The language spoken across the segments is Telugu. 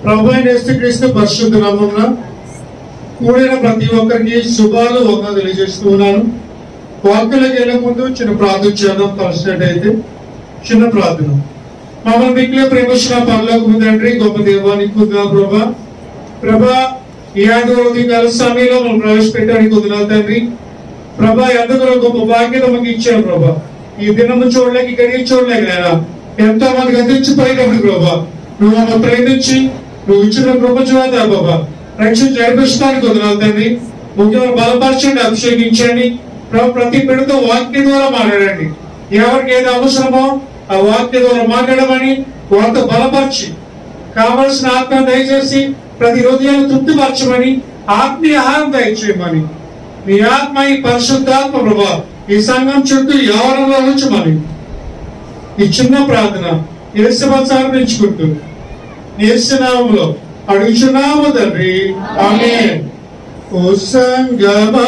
ప్రభు అయిన యేసుక్రీస్తు పరిశుద్ధ నామమున కూడిన ప్రతి ఒక్కరికి శుభాలు వంద తెలియజేస్తూ ఉన్నాను వాక్యలకు వెళ్ళే ముందు చిన్న ప్రార్థన చేద్దాం కలిసినట్టయితే చిన్న ప్రార్థన మమ్మల్ని మిక్కిలే ప్రేమించిన పనులకు తండ్రి గొప్ప దేవానికి ఉందా ప్రభా ప్రభా ఈ ఆదివారం కాల సమయంలో మనం ప్రవేశపెట్టడానికి వదిలేదు తండ్రి ప్రభా ఎంతగానో గొప్ప బాధ్యత మాకు ఇచ్చారు ప్రభా ఈ దినము చూడలేక ఈ గడియ చూడలేక నాయనా ఎంతో మందికి అందించిపోయినప్పుడు ప్రభా నువ్వు మమ్మల్ని ప్రేమించి నువ్వు ఇచ్చిన కృప చేత బాబా రక్షణ జరిపిస్తానికి వదిలేదు తండ్రి ముఖ్యంగా బలపరచండి అభిషేకించండి ప్రభు ప్రతి బిడ్డతో వాక్య ద్వారా మాట్లాడండి ఎవరికి ఏది అవసరమో ఆ వాక్య ద్వారా మాట్లాడమని వాళ్ళతో బలపరిచి కావలసిన ఆత్మ దయచేసి ప్రతి హృదయాన్ని తృప్తిపరచమని ఆత్మీయ ఆహారం దయచేయమని మీ ఆత్మ ఈ పరిశుద్ధాత్మ ప్రభా ఈ సంఘం చుట్టూ ఎవరంలో ఉంచమని ఈ చిన్న ప్రార్థన యేసుపచారం ఎంచుకుంటూ యేసునామంలో అడుగుచున్నాము తండ్రి ఆమె ఓ సంగమా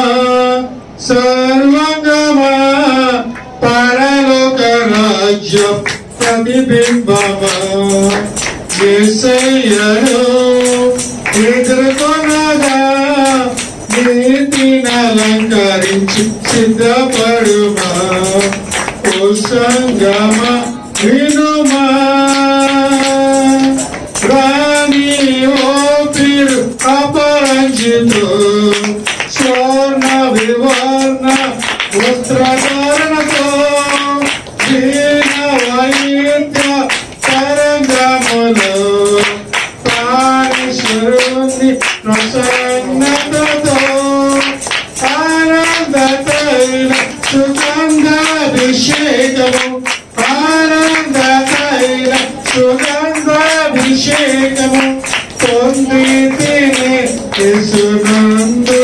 సర్వంగమా పరలోక రాజ్య ప్రతిబింబమా యేసయ్యను ఎదుర్కొనగా నీతిని అలంకరించి సిద్ధపడుమా ఓ సంగమా వినుమా రాణి ఓ పిరు అపరంజితో స్వర్ణ వివర్ణ వస్త్రధారణతో దీన వైద్య తరంగములో పారీశ్వరుని ప్రసన్నతతో ఆనంద తైల సుగంధాభిషేకము ఆనంద తైల సుగంధాభిషేకము పొంది తిని యేసునందు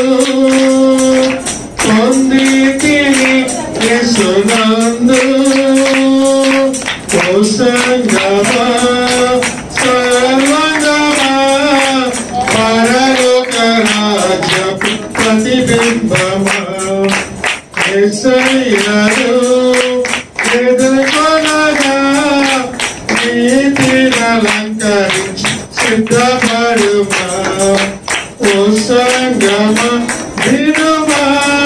పొంది తిని యేసునందు ఓ సంగమా సర్వంగమా పరలోక రాజ్య ప్రతిబింబమా యేసయ్యను ఎదుర్కొనగా నీతిని అలంకరించి సిద్ధపడుమా ఓ సంగమ వినుమా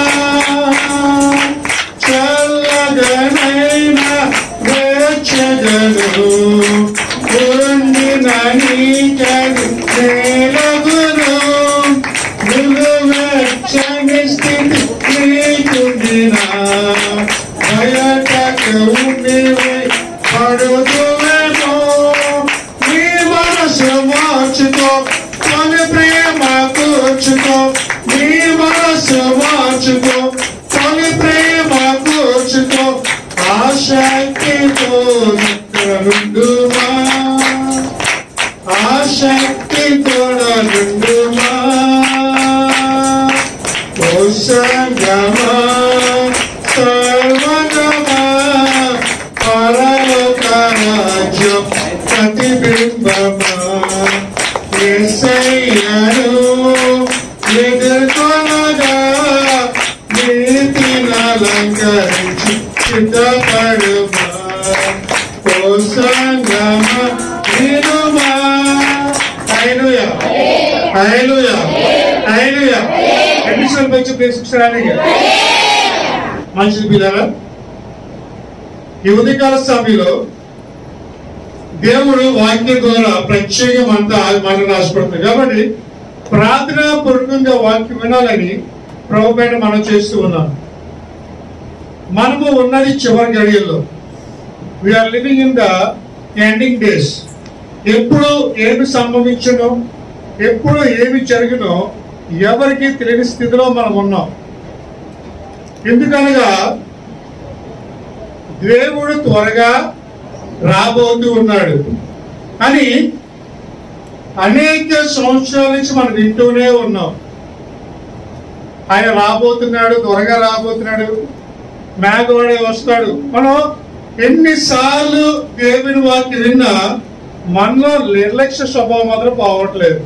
చల్లగనైన వేచగను ఉండిన నీకను నేలగును నిలువెచ్చని స్థితి నీకుండినా బయటకు ఉండివై పడుదువేమో నీ మనసు మార్చుకో తన ప్రేమ కూర్చుకో నీ మనసు మార్చుకో తన ప్రేమ కూర్చుకో ఆశక్తితో నుండుమా ఆశక్తితో నుండుమా ఓ సంగమా సర్వగమా పరలోక రాజ్యం ప్రతిబింబమా యేసయ్యను ఎదుర్కొనగా నీతిని అలంకరించి సిద్ధపడుమా ఓ సంగమ వినుమా హల్లెలూయా హల్లెలూయా హల్లెలూయా ఎన్నిసార్లు వచ్చి ప్రేక్షించడానికి మంచిది పిల్లరా ఈ ఉదయకాల సమయంలో దేవుడు వాక్యం ద్వారా ప్రత్యేకం అంతా మనకు రాసిపడుతుంది కాబట్టి ప్రార్థనా పూర్వకంగా వాక్యం వినాలని ప్రభుపేట మనం చేస్తూ ఉన్నాం మనము ఉన్నది చివరి గడియల్లో we are living in the ending days ఎప్పుడు ఏమి సంభవించునో ఎప్పుడు ఏమి జరిగినో ఎవరికి తెలియని స్థితిలో మనం ఉన్నాం ఎందుకనగా దేవుడు త్వరగా రాబోతూ ఉన్నాడు అని అనేక సంవత్సరాల నుంచి మనం వింటూనే ఉన్నాం ఆయన రాబోతున్నాడు త్వరగా రాబోతున్నాడు మేఘవాడే వస్తాడు మనం ఎన్నిసార్లు దేవుని వాక్యం విన్నా మనలో నిర్లక్ష్య స్వభావం మాత్రం పోవట్లేదు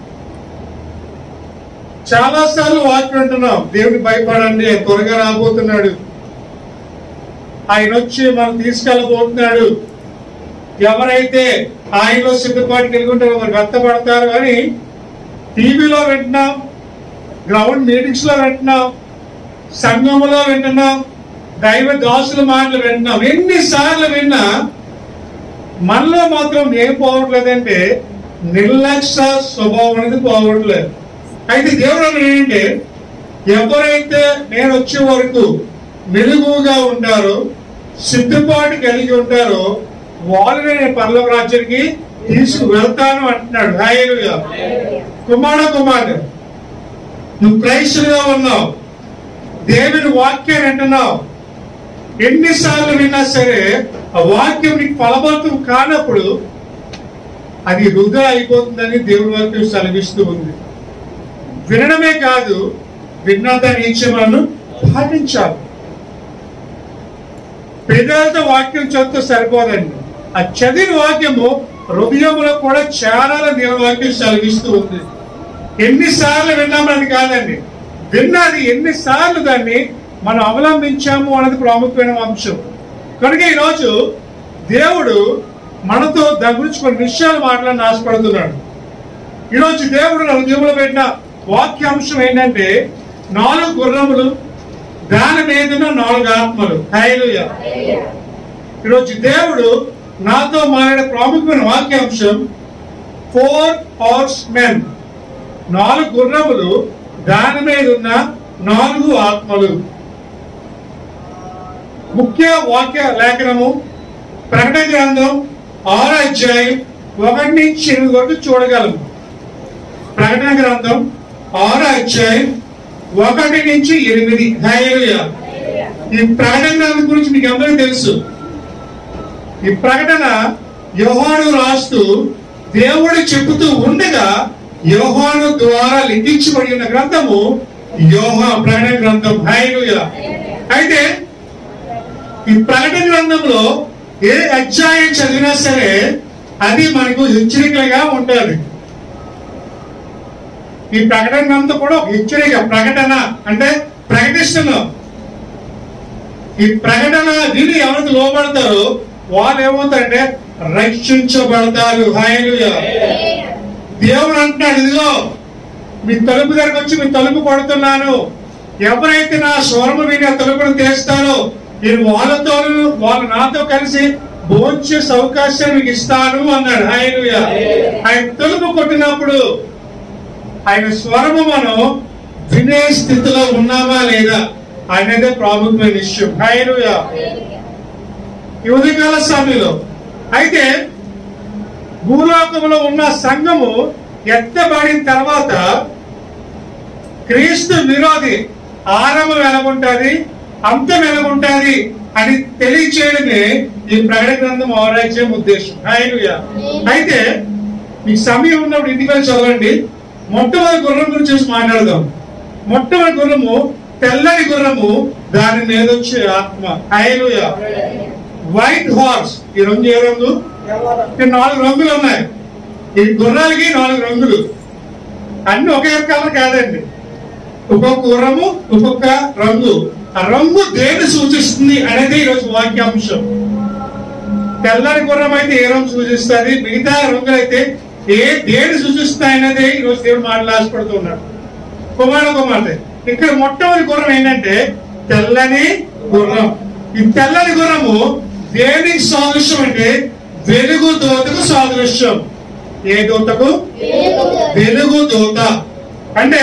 చాలా సార్లు వాక్యం వింటున్నాం దేవుని భయపడండి ఆయన త్వరగా రాబోతున్నాడు ఆయన వచ్చి మనం తీసుకెళ్ళబోతున్నాడు ఎవరైతే ఆయనలో సిద్ధపాటు కలిగి ఉంటారు మరి వ్యక్తపడతారు అని టీవీలో వింటున్నాం గ్రౌండ్ మీటింగ్స్ లో వింటున్నాం సంఘములో వింటున్నాం దైవ దాసుల మాటలు వింటున్నాం ఎన్నిసార్లు విన్నా మనలో మాత్రం ఏం పోవట్లేదంటే నిర్లక్ష్య స్వభావం అనేది పోవట్లేదు అయితే దేవుడు అన్నాడు ఏంటంటే ఎవరైతే నేను వచ్చే వరకు మెలుగుగా ఉంటారో సిద్ధపాటు కలిగి ఉంటారో వాళ్ళని నేను పర్లోక రాజ్యానికి తీసుకు వెళ్తాను అంటున్నాడు హాయిగా కుమార కుమార్ నువ్వు క్రైస్తులుగా ఉన్నావు దేవుని వాక్యాన్ని అంటున్నావు ఎన్నిసార్లు విన్నా సరే ఆ వాక్యం నీకు ఫలవంతం కానప్పుడు అది వృధా అయిపోతుందని దేవుని వాక్యం సెలవిస్తూ ఉంది వినడమే కాదు విన్న దాని నిత్యములను పాటించాలి పెదాలతో వాక్యం చదివితే సరిపోదండి ఆ చదివిన వాక్యము హృదయంలో కూడా చాలా దేవుని వాక్యం సెలవిస్తూ ఉంది ఎన్నిసార్లు విన్నామని కాదండి విన్నది ఎన్నిసార్లు దాన్ని మనం అవలంబించాము అన్నది ప్రాముఖ్యమైన అంశం కనుక ఈరోజు దేవుడు మనతో దాని గురించి కొన్ని విషయాలు మాట్లాడిన ఆశపడుతున్నాడు ఈరోజు దేవుడు నా హృదయంలో పెట్టిన వాక్యాంశం ఏంటంటే నాలుగు గుర్రములు దాని మీదున్న నాలుగు ఆత్మలు హైలుయ ఈరోజు దేవుడు నాతో మాట్లాడే ప్రాముఖ్యమైన వాక్యాంశం ఫోర్ హార్స్ మెన్ నాలుగు గుర్రములు దాని మీద ఉన్న నాలుగు ఆత్మలు ముఖ్య వాక్య లేఖనము ప్రకటన గ్రంథం ఆరు అధ్యాయం ఒకటి నుంచి ఎనిమిది వరకు చూడగలము ప్రకటన గ్రంథం ఆరు అధ్యాయం ఒకటి నుంచి ఎనిమిది హల్లెలూయా ఈ ప్రకటన గ్రంథం గురించి మీకు అందరికీ తెలుసు ఈ ప్రకటన యోహాను రాస్తూ దేవుడు చెబుతూ ఉండగా యోహాను ద్వారా లిఖించబడి ఉన్న గ్రంథము యోహా ప్రకటన గ్రంథం హైలుయా అయితే ఈ ప్రకటన గ్రంథంలో ఏ అధ్యాయం చదివినా సరే అది మనకు హెచ్చరికలుగా ఉంటుంది ఈ ప్రకటన గ్రంథం కూడా ఒక హెచ్చరిక ప్రకటన అంటే ప్రకటిస్తున్నాం ఈ ప్రకటన దీన్ని ఎవరికి లోబడతారో వాళ్ళు ఏమవుతారంటే రక్షించబడతారు హాయలుయా దేవుడు అంటున్నాడు ఇదిగో మీ తలుపు దగ్గరకు వచ్చి మీ తలుపు పడుతున్నాను ఎవరైతే నా స్వరము విని ఆ తలుపును తీస్తారో నేను వాళ్ళతో వాళ్ళు నాతో కలిసి భోంచేసే అవకాశం మీకు ఇస్తాను అన్నాడు ఆయన ఆయన తలుపు కొట్టినప్పుడు ఆయన స్వరము మనం వినే స్థితిలో ఉన్నామా లేదా అనేదే ప్రాముఖ్యమైన విషయం హైలుయా ఈ ఉదయకాల సమయంలో అయితే భూలోకంలో ఉన్న సంఘము ఎత్తబడిన తర్వాత క్రీస్తు విరోధి ఆరంభం ఎలాగుంటది అంతం ఎలాగుంటది అని తెలియచేయడమే ఈ ప్రకటన గ్రంథం ఆరాధ్యం ఉద్దేశం హల్లెలూయా. అయితే మీకు సమయం ఉన్నప్పుడు ఇంటికి వెళ్ళి చదవండి మొట్టమొదటి గుర్రం గురించి చూసి మాట్లాడదాం మొట్టమొదటి గుర్రము తెల్లని గుర్రము దాని మీద వచ్చే ఆత్మ హైలుయా వైట్ హార్స్ ఈ రంగు ఏ రంగు ఇక్కడ నాలుగు రంగులు ఉన్నాయి ఈ గుర్రాలకి నాలుగు రంగులు అన్ని ఒకే కలర్ కాదండి ఒక్కొక్క గుర్రము ఒక్కొక్క రంగు ఆ రంగు దేని సూచిస్తుంది అనేది ఈరోజు వాక్యాంశం తెల్లని గుర్రం అయితే ఏ రంగు సూచిస్తుంది మిగతా రంగులు అయితే ఏ దేని సూచిస్తాయి అనేది ఈరోజు దేవుడు మాట్లాడుతున్నాడు కుమార కుమార్తె ఇక్కడ మొట్టమొదటి గుర్రం ఏంటంటే తెల్లని గుర్రం ఈ తెల్లని గుర్రము దేనికి సాదృశ్యం అంటే వెలుగు దూతకు సాదృశ్యం ఏ దూతకు వెలుగు దూత అంటే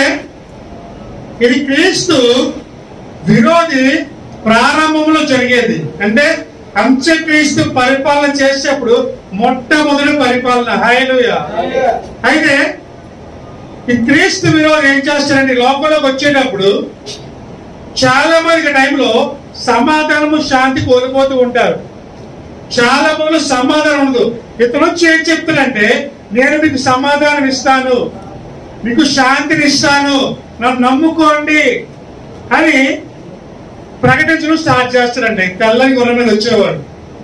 ఇది క్రీస్తు విరోధి ప్రారంభంలో జరిగేది అంటే అంత్యక్రీస్తు పరిపాలన చేసేప్పుడు మొట్టమొదటి పరిపాలన హైలుయ అయితే ఈ క్రీస్తు విరోధి ఏం చేస్తారంటే ఈ లోకంలోకి వచ్చేటప్పుడు చాలా మంది టైంలో సమాధానము శాంతి కోల్పోతూ ఉంటారు చాలా మంది సమాధానం ఉండదు ఇతను వచ్చి ఏం చెప్తారంటే నేను మీకు సమాధానం ఇస్తాను మీకు శాంతిని ఇస్తాను నన్ను నమ్ముకోండి అని ప్రకటించడం స్టార్ట్ చేస్తారండి తెల్లని గుర్రం మీద వచ్చేవాడు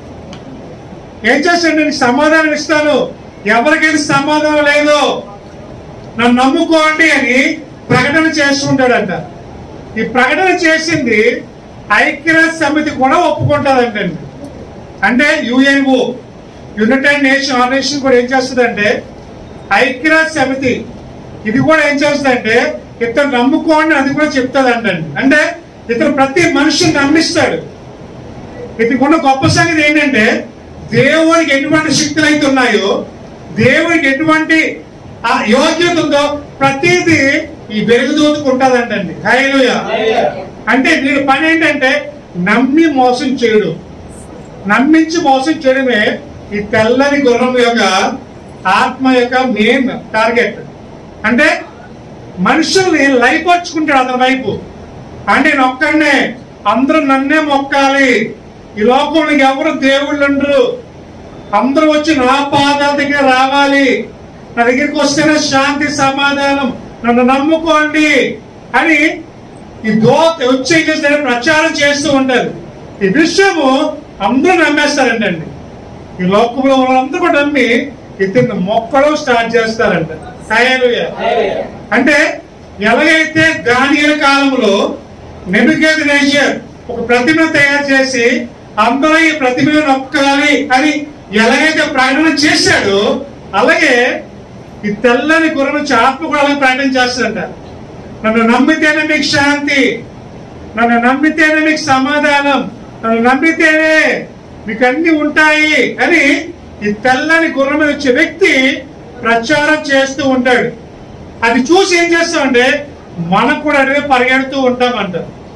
ఏం చేస్తాడు నీకు సమాధానం ఇస్తాను ఎవరికైతే సమాధానం లేదో నన్ను నమ్ముకోండి అని ప్రకటన చేస్తుంటాడంట ఈ ప్రకటన చేసింది ఐక్యరాజ్య సమితి కూడా ఒప్పుకుంటాదంటండి అంటే యుఎన్ఓ యునైటెడ్ నేషన్ ఆర్గనైజేషన్ కూడా ఏం చేస్తుందంటే ఐక్యరాజ్య సమితి ఇది కూడా ఏం చేస్తుందంటే ఇతను నమ్ముకోండి అది కూడా చెప్తాదంటండి అంటే ఇతను ప్రతి మనిషిని నమ్మిస్తాడు ఇతనికి గొప్ప సంగతి ఏంటంటే దేవునికి ఎటువంటి శక్తులు అయితే ఉన్నాయో దేవునికి ఎటువంటి ఆ యోగ్యత ఉందో ప్రతిదీ ఈ వెలుగుదూతకు ఉంటుందంటండి హైలుయ అంటే వీడి పని ఏంటంటే నమ్మి మోసం చేయడు నమ్మించి మోసం చేయడమే ఈ తెల్లని గుర్రం యొక్క ఆత్మ యొక్క మెయిన్ టార్గెట్ అంటే మనుషుల్ని లైపొచ్చుకుంటాడు అతని వైపు అంటే నేను ఒక్కడనే అందరూ నన్నే మొక్కాలి ఈ లోకంలో ఎవరు దేవుళ్ళు ఉండరు అందరూ వచ్చి నా పాదాల దగ్గర రావాలి నా దగ్గరికి వస్తేనే శాంతి సమాధానం నన్ను నమ్ముకోండి అని ఈ దోత వచ్చి ఏం చేస్తారంటే ప్రచారం చేస్తూ ఉంటారు ఈ విషయము అందరూ నమ్మేస్తారంటండి ఈ లోకంలో వాళ్ళందరూ కూడా నమ్మి ఇతన్ని మొక్కడం స్టార్ట్ చేస్తారంట హల్లెలూయా. అంటే ఎలాగైతే దానియల కాలంలో నెబుకేద్ నేచర్ ఒక ప్రతిమ తయారు చేసి అందరూ ఈ ప్రతిమను నొక్కాలి అని ఎలాగైతే ప్రకటన చేశాడో అలాగే ఈ తెల్లని గుర్రం నుంచి ఆత్మ కూడా అలాగే ప్రకటన చేస్తాడంట నన్ను నమ్మితేనే మీకు శాంతి నన్ను నమ్మితేనే మీకు సమాధానం నన్ను నమ్మితేనే మీకు అన్ని ఉంటాయి అని ఈ తెల్లని గుర్రం మీద వచ్చే వ్యక్తి ప్రచారం చేస్తూ ఉంటాడు అది చూసి ఏం చేస్తామంటే మనకు కూడా అడిగే పరిగెడుతూ ఉంటామంట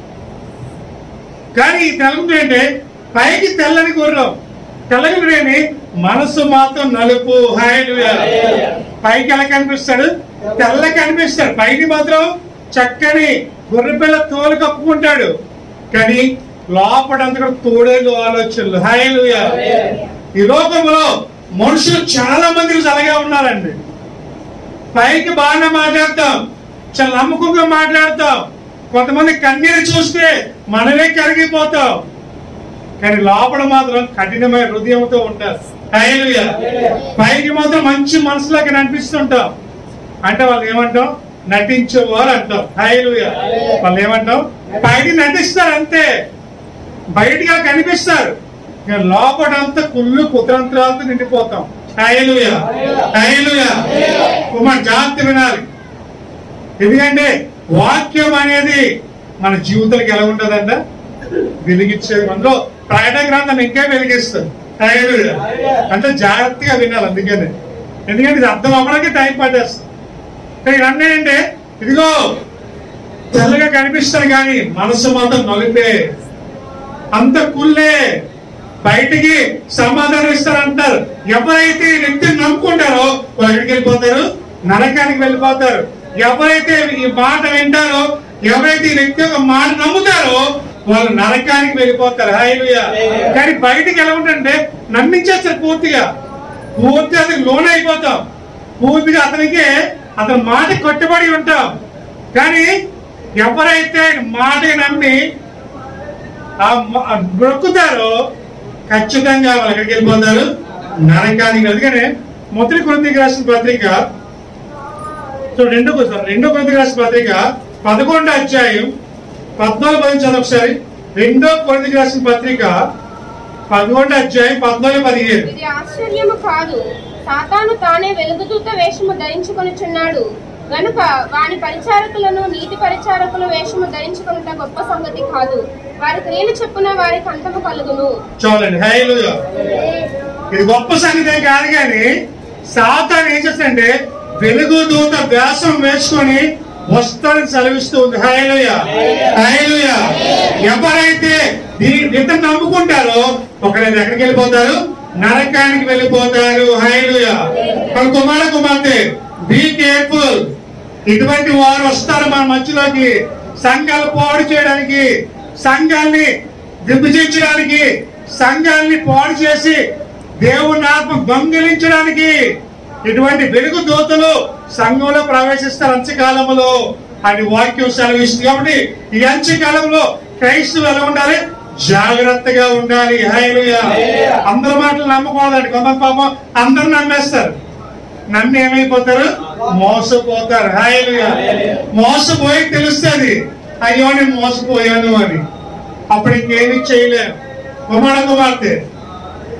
కానీ ఈ తెల్లని ఏంటంటే పైకి తెల్లని గుర్రం తెల్లని గుర్రని మనసు మాత్రం నలుపు హాయిలుగా పైకి ఎలా కనిపిస్తాడు తెల్ల కనిపిస్తాడు పైకి మాత్రం చక్కని గొర్రెపిల్ల తోలు కప్పుకుంటాడు కానీ లోపడంతా కూడా తోడేలు ఆలోచనలు హాయిలుగా ఈ లోకంలో మనుషులు చాలా మంది ఈరోజు అలాగే ఉన్నారండి పైకి బాగానే మాట్లాడతాం చాలా నమ్మకంగా మాట్లాడతాం కొంతమంది కన్నీరు చూస్తే మనమే కరిగిపోతాం కానీ లోపల మాత్రం కఠినమైన హృదయంతో ఉంటారు హల్లెలూయా. పైకి మాత్రం మంచి మనసులాగా కనిపిస్తుంటాం అంటే వాళ్ళు ఏమంటాం నటించేవారు అంటాం హైలుయా వాళ్ళు ఏమంటాం పైకి నటిస్తారు అంతే బయటికి అలా కనిపిస్తారు ఇక లోపడంతా కుళ్ళు కుతంత్రాలతో నిండిపోతాం హైలుయా హైలుయా కుమార్ జాగ్రత్త వినాలి ఎందుకంటే వాక్యం అనేది మన జీవితాలకు ఎలా ఉంటుందంట వెలిగించేది మనలో ప్రకటన గ్రంథం ఇంకా వెలిగిస్తుంది హల్లెలూయా. అంటే జాగ్రత్తగా వినాలి అందుకని ఎందుకంటే ఇది అర్థం అవ్వడానికి టైం పట్టేస్తుంది కానీ ఇవన్నీ అంటే ఇదిగో తెల్లగా కనిపిస్తాను కానీ మనసు మాత్రం నలిపే అంత కుల్లే బయటికి సమాధానం ఇస్తారంటారు ఎవరైతే ఈ వ్యక్తిని నమ్ముకుంటారో వాళ్ళు ఎక్కడికి వెళ్ళిపోతారు నరకానికి వెళ్ళిపోతారు ఎవరైతే ఈ మాట వింటారో ఎవరైతే ఈ వ్యక్తి యొక్క మాట నమ్ముతారో వాళ్ళు నరకానికి వెళ్ళిపోతారు హాయిలుయా కానీ బయటికి ఎలా ఉంటుందంటే నమ్మించేస్తారు పూర్తిగా పూర్తిగా అతనికి లోన్ అయిపోతాం పూర్తిగా అతనికి అతని మాట కట్టుబడి ఉంటాం కానీ ఎవరైతే మాట నమ్మి ఆ మ- ఆ బ్రొక్కుతారో ఖచ్చితంగా వాళ్ళు ఎక్కడికి వెళ్ళిపోతారు నరకానికి అందుకనే మొదటి కొరింథీయులకు రాసిన పత్రిక సో రెండో సార్ రెండో కొరింథీయులకు రాసిన పత్రిక పదకొండో అధ్యాయం పద్నాలుగు పది చదువు ఒకసారి రెండో కొరింథీయులకు రాసిన పత్రిక పదకొండో అధ్యాయం పద్నాలుగు పదిహేను ఇది ఆశ్చర్యము కాదు సాతాను తానే వెలుగుదూత వేషము ధరించుకొనుచున్నాడు గనుక వాని పరిచారకులను నీతి పరిచారకుల వేషము ధరించుకొనుట గొప్ప సంగతి కాదు వారి క్రియలు చెప్పున వారికి అంతము కలుగును చూడండి హైలుగా ఇది గొప్ప సంగతే కాదు కానీ సాతాన్ ఏం చేస్తాడంటే వెలుగు దూత వ్యాసం వేసుకొని వస్తారని సెలవిస్తూ ఉంది హైలుయ హైలుయ ఎవరైతే దీ- ఇతను నమ్ముకుంటారో ఒకరైతే ఎక్కడికి వెళ్ళిపోతారు నరకానికి వెళ్ళిపోతారు హైలుయ మన కుమార కుమార్తె బీ కేర్ఫుల్ ఇటువంటి వారు వస్తారు మన మధ్యలోకి సంఘాలు పాడు చేయడానికి సంఘాన్ని విభజించడానికి సంఘాన్ని పాడు చేసి దేవుని ఆత్మ దొంగిలించడానికి ఇటువంటి వెలుగు దూతలు సంఘంలో ప్రవేశిస్తారు అంత్యకాలంలో అని వాక్యం సెలవిస్తుంది కాబట్టి ఈ అంత్యకాలంలో క్రైస్తవులు ఎలా ఉండాలి జాగ్రత్తగా ఉండాలి హైలుయా అందరి మాటలు నమ్మకూడదండి కొంత పాపం అందరు నమ్మేస్తారు నన్ను ఏమైపోతారు మోసపోతారు హాయిలుగా మోసపోయి తెలుస్తుంది అయ్యో నేను మోసపోయాను అని అప్పుడు ఇంకేమీ చేయలేను కుమార కుమార్తె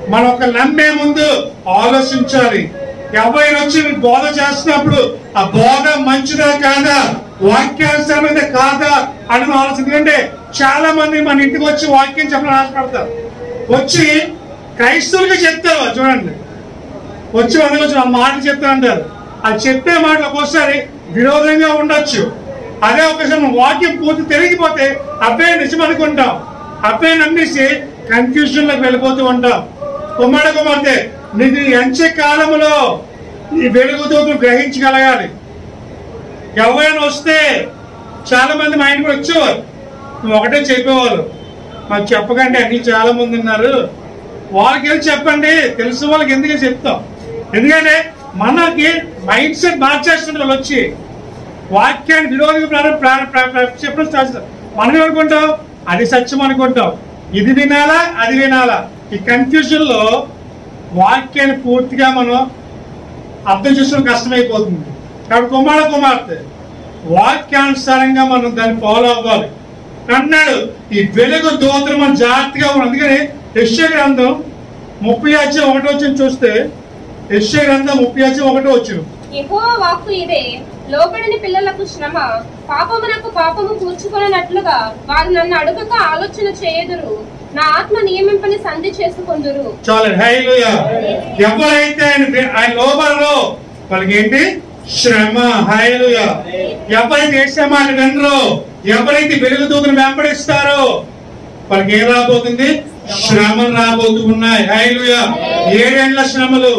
మనం ఒక నమ్మే ముందు ఆలోచించాలి ఎవరైనా వచ్చి మీకు బోధ చేస్తున్నప్పుడు ఆ బోధ మంచిదా కాదా వాక్యానుసారమైన కాదా అని ఆలోచన ఎందుకంటే చాలా మంది మన ఇంటికి వచ్చి వాక్యం చెప్పడం ఆశపడతారు వచ్చి క్రైస్తవులుగా చెప్తారు చూడండి వచ్చి వందలు వచ్చి ఆ మాటలు చెప్తా అంటారు అది చెప్పే మాటలు ఒక్కోసారి విరోధంగా ఉండొచ్చు అదే ఒకసారి మనం వాక్యం పూర్తి తిరిగిపోతే అబ్బాయి నిజం అనుకుంటాం అబ్బాయి నమ్మేసి కన్ఫ్యూజన్ లోకి వెళ్ళిపోతూ ఉంటాం కుమార కుమార్తె నీకు ఈ అంచె కాలంలో ఈ వెలుగుదూతలు గ్రహించగలగాలి ఎవరైనా వస్తే చాలా మంది మా ఇంటికి వచ్చేవారు నువ్వు ఒకటే చెప్పేవాళ్ళు మాకు చెప్పకండి అన్ని చాలా మంది ఉన్నారు వాళ్ళకి వెళ్ళి చెప్పండి తెలిసిన వాళ్ళకి ఎందుకు చెప్తాం ఎందుకంటే మనకి మైండ్ సెట్ మార్చేస్తున్నారు వాళ్ళు వచ్చి వాక్యాన్ని విరోధిగా ప్రారం- ప్రారం- ప్రారం- ప్రారం- చెప్పడం స్టార్ట్ చేస్తారు. మనం ఏమనుకుంటాం అది సత్యం అనుకుంటాం ఇది వినాలా అది వినాలా ఈ కన్ఫ్యూజన్ లో వాక్యాన్ని పూర్తిగా మనం అర్థం చేసుకోవడం కష్టమైపోతుంది కాబట్టి కుమార కుమార్తె వాక్యానుసారంగా మనం దాన్ని ఫాలో అవ్వాలి అన్నాడు ఈ వెలుగు దోతలు మనం జాగ్రత్తగా ఉన్నాం అందుకని యశ్య గ్రంథం ముప్పై అధ్యాయం ఒకటో వచ్చిన చూస్తే యశ్య గ్రంథం ముప్పై అధ్యాయం ఒకటో వచ్చిన యెహోవా వాక్కు ఇదే లోబడిన పిల్లలకు శ్రమ పాపమునకు పాపము కూర్చుకొనట్లుగా వారు నన్ను అడుగక ఆలోచన చేయదురు నా ఆత్మ నియమింపని సంధి చేసుకొందురు చాలు హైలుయ ఎవరైతే ఆయన వి- ఆయన లోబడరో వాళ్ళకి ఏంటి శ్రమ హైలుయ ఎవరైతే ఏ శ్రమాలు వినరో ఎవరైతే వెలుగు దూతను వెంబడిస్తారో వాళ్ళకి ఏం రాబోతుంది శ్రమలు రాబోతూ ఉన్నాయి హైలుయ ఏడేళ్ల శ్రమలు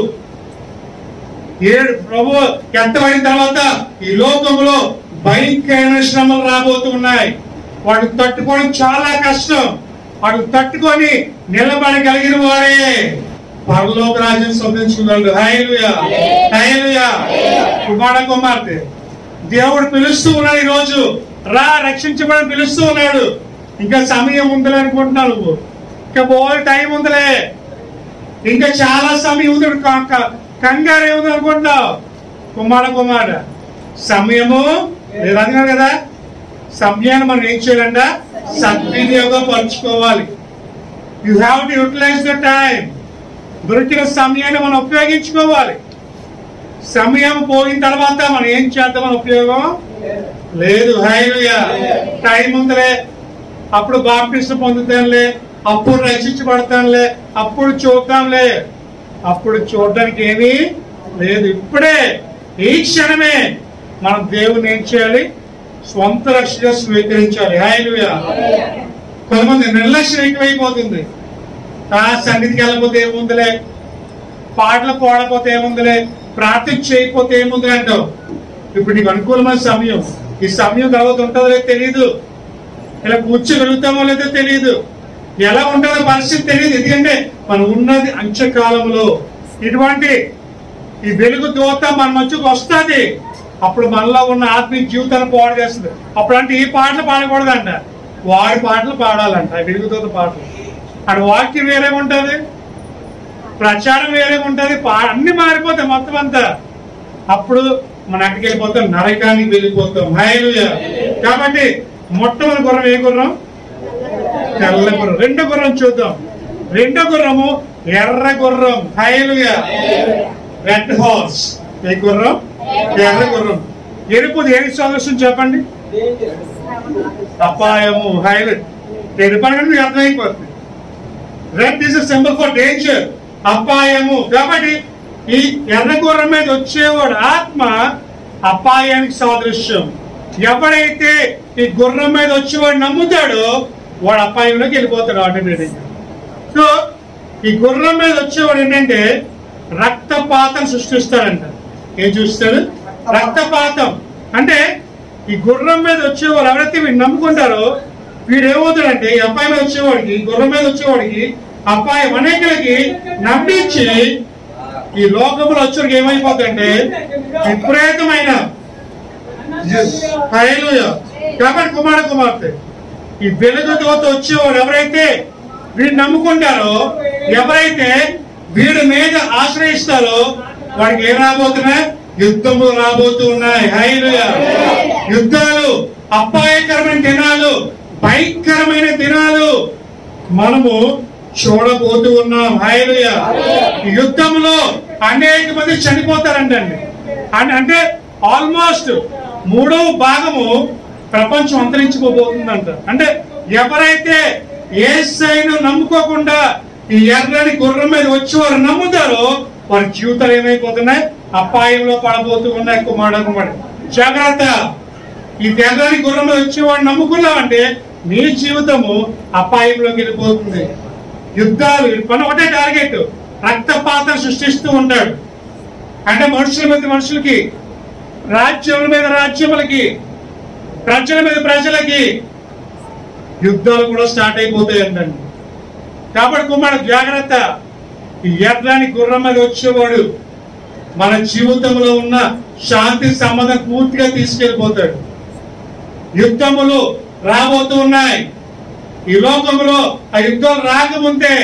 ఏడు ప్రభు ఎత్తబడిన తర్వాత ఈ లోకంలో భయంకరమైన శ్రమలు రాబోతూ ఉన్నాయి వాటిని తట్టుకోవడం చాలా కష్టం వాటిని తట్టుకొని నిలబడగలిగిన వాడే పరలోక రాజ్యం స్వతంత్రించుకున్నాడు హైలుయా హైలుయా కుమార కుమార్తె దేవుడు పిలుస్తూ ఉన్నాడు ఈ రోజు రా రక్షించబడి పిలుస్తూ ఉన్నాడు ఇంకా సమయం ఉందిలే అనుకుంటున్నావు నువ్వు ఇంకా బోల్ టైం ఉందిలే ఇంకా చాలా సమయం ఉంది ఇప్పుడు క- క- కంగారు ఏముంది అనుకుంటున్నావు కుమార కుమార సమయము లేదు అన్నారు కదా సమయాన్ని మనం ఏం చేయాలంట సద్వినియోగం పరుచుకోవాలి you have to utilize the time దొరికిన సమయాన్ని మనం ఉపయోగించుకోవాలి సమయం పోయిన తర్వాత మనం ఏం చేద్దామని ఉపయోగం లేదు హైలుయా టైం ఉందిలే అప్పుడు బాప్టిస్ట్ పొందుతానులే అప్పుడు రక్షించబడతానులే అప్పుడు చూద్దాంలే అప్పుడు చూడడానికి ఏమీ లేదు ఇప్పుడే ఈ క్షణమే మనం దేవుని ఏం చేయాలి స్వంత రక్షణ స్వీకరించాలి హైలుయా కొంతమంది నిర్లక్ష్యం ఎక్కువైపోతుంది ఆ సన్నిధికి వెళ్ళకపోతే ఏముందిలే పాటలు పాడకపోతే ఏముందిలే ప్రార్థన చేయకపోతే ఏముంది అంటావు ఇప్పుడు నీకు అనుకూలమైన సమయం ఈ సమయం తర్వాత ఉంటుందో లేదో తెలియదు ఇలా కూర్చోగలుగుతామో లేదో తెలియదు ఎలా ఉంటుందో పరిస్థితి తెలియదు ఎందుకంటే మనం ఉన్నది అంత్యకాలంలో ఇటువంటి ఈ వెలుగు దోత మన మధ్యకు వస్తుంది అప్పుడు మనలో ఉన్న ఆత్మీయ జీవితాన్ని పాడు చేస్తుంది అప్పుడు అంటే ఈ పాటలు పాడకూడదంట వాడి పాటలు పాడాలంట ఈ వెలుగు దోత పాటలు అక్కడ వాక్యం వేరే ఉంటుంది ప్రచారం వేరే ఉంటది పా- అన్ని మారిపోతాయి మొత్తం అంతా అప్పుడు మనం ఎక్కడికి వెళ్ళిపోతాం నరకానికి వెళ్ళిపోతాం హైలుయ కాబట్టి మొట్టమొదటి గుర్రం ఏ గుర్రం తెల్ల గుర్రం రెండో గుర్రం చూద్దాం రెండో గుర్రము ఎర్ర గుర్రం హైలుయ రెడ్ హార్స్ ఏ గుర్రం ఎర్ర గుర్రం ఎరుపు దేనికి సదృశ్యం చెప్పండి అపాయము హైలైట్ ఎరుపు అనగానే మీకు అర్థమైపోతుంది red is symbol for danger అపాయము కాబట్టి ఈ ఎర్ర గుర్రం మీద వచ్చేవాడు ఆత్మ అపాయానికి సాదృశ్యం ఎవడైతే ఈ గుర్రం మీద వచ్చేవాడు నమ్ముతాడో వాడు అపాయంలోకి వెళ్ళిపోతాడు ఆటోమేటిక్ సో ఈ గుర్రం మీద వచ్చేవాడు ఏంటంటే రక్తపాతం సృష్టిస్తాడంట ఏం చూస్తాడు రక్తపాతం అంటే ఈ గుర్రం మీద వచ్చేవాడు ఎవరైతే వీడు నమ్ముకుంటారో వీడు ఏమవుతాడంటే ఈ అపాయం మీద వచ్చేవాడికి ఈ గుర్రం మీద వచ్చేవాడికి అపాయం అనేకలకి నమ్మించి ఈ లోకంలో వచ్చేవాడికి ఏమైపోతుందంటే విపరీతమైన హల్లెలూయా. కాబట్టి కుమార కుమార్తె ఈ వెలుగు దోత వచ్చేవాడు ఎవరైతే వీడు నమ్ముకుంటారో ఎవరైతే వీడి మీద ఆశ్రయిస్తారో వాడికి ఏం రాబోతున్నాయి యుద్ధములు రాబోతూ ఉన్నాయి హైలుయా యుద్ధాలు అపాయకరమైన దినాలు భయంకరమైన దినాలు మనము చూడబోతూ ఉన్నాం హైలుయ యుద్ధంలో అనేక మంది చనిపోతారంటండి అన్- అంటే ఆల్మోస్ట్ మూడవ భాగము ప్రపంచం అంతరించుకోబోతుందంట అంటే ఎవరైతే ఏసైను నమ్ముకోకుండా ఈ ఎర్రని గుర్రం మీద వచ్చి వారు నమ్ముతారో వారి జీవితాలు ఏమైపోతున్నాయి అపాయంలో పడబోతూ ఉన్నాయి కుమారుడు కుమారుడు జాగ్రత్త ఈ తెల్లని గుర్రం మీద వచ్చి వాడు నమ్ముకున్నావంటే నీ జీవితము అపాయంలోకి వెళ్ళిపోతుంది యుద్ధాలు పని ఒకటే టార్గెట్ రక్తపాతం సృష్టిస్తూ ఉంటాడు అంటే మనుషుల మీద మనుషులకి రాజ్యముల మీద రాజ్యములకి ప్రజల మీద ప్రజలకి యుద్ధాలు కూడా స్టార్ట్ అయిపోతాయి అంటండి కాబట్టి కుమారుడు జాగ్రత్త ఈ ఎర్రాని గుర్రం మీద వచ్చేవాడు మన జీవితంలో ఉన్న శాంతి సంబంధం పూర్తిగా తీసుకెళ్ళిపోతాడు యుద్ధములు రాబోతూ ఉన్నాయి ఈ లోకంలో ఆ యుద్ధం రాకముందే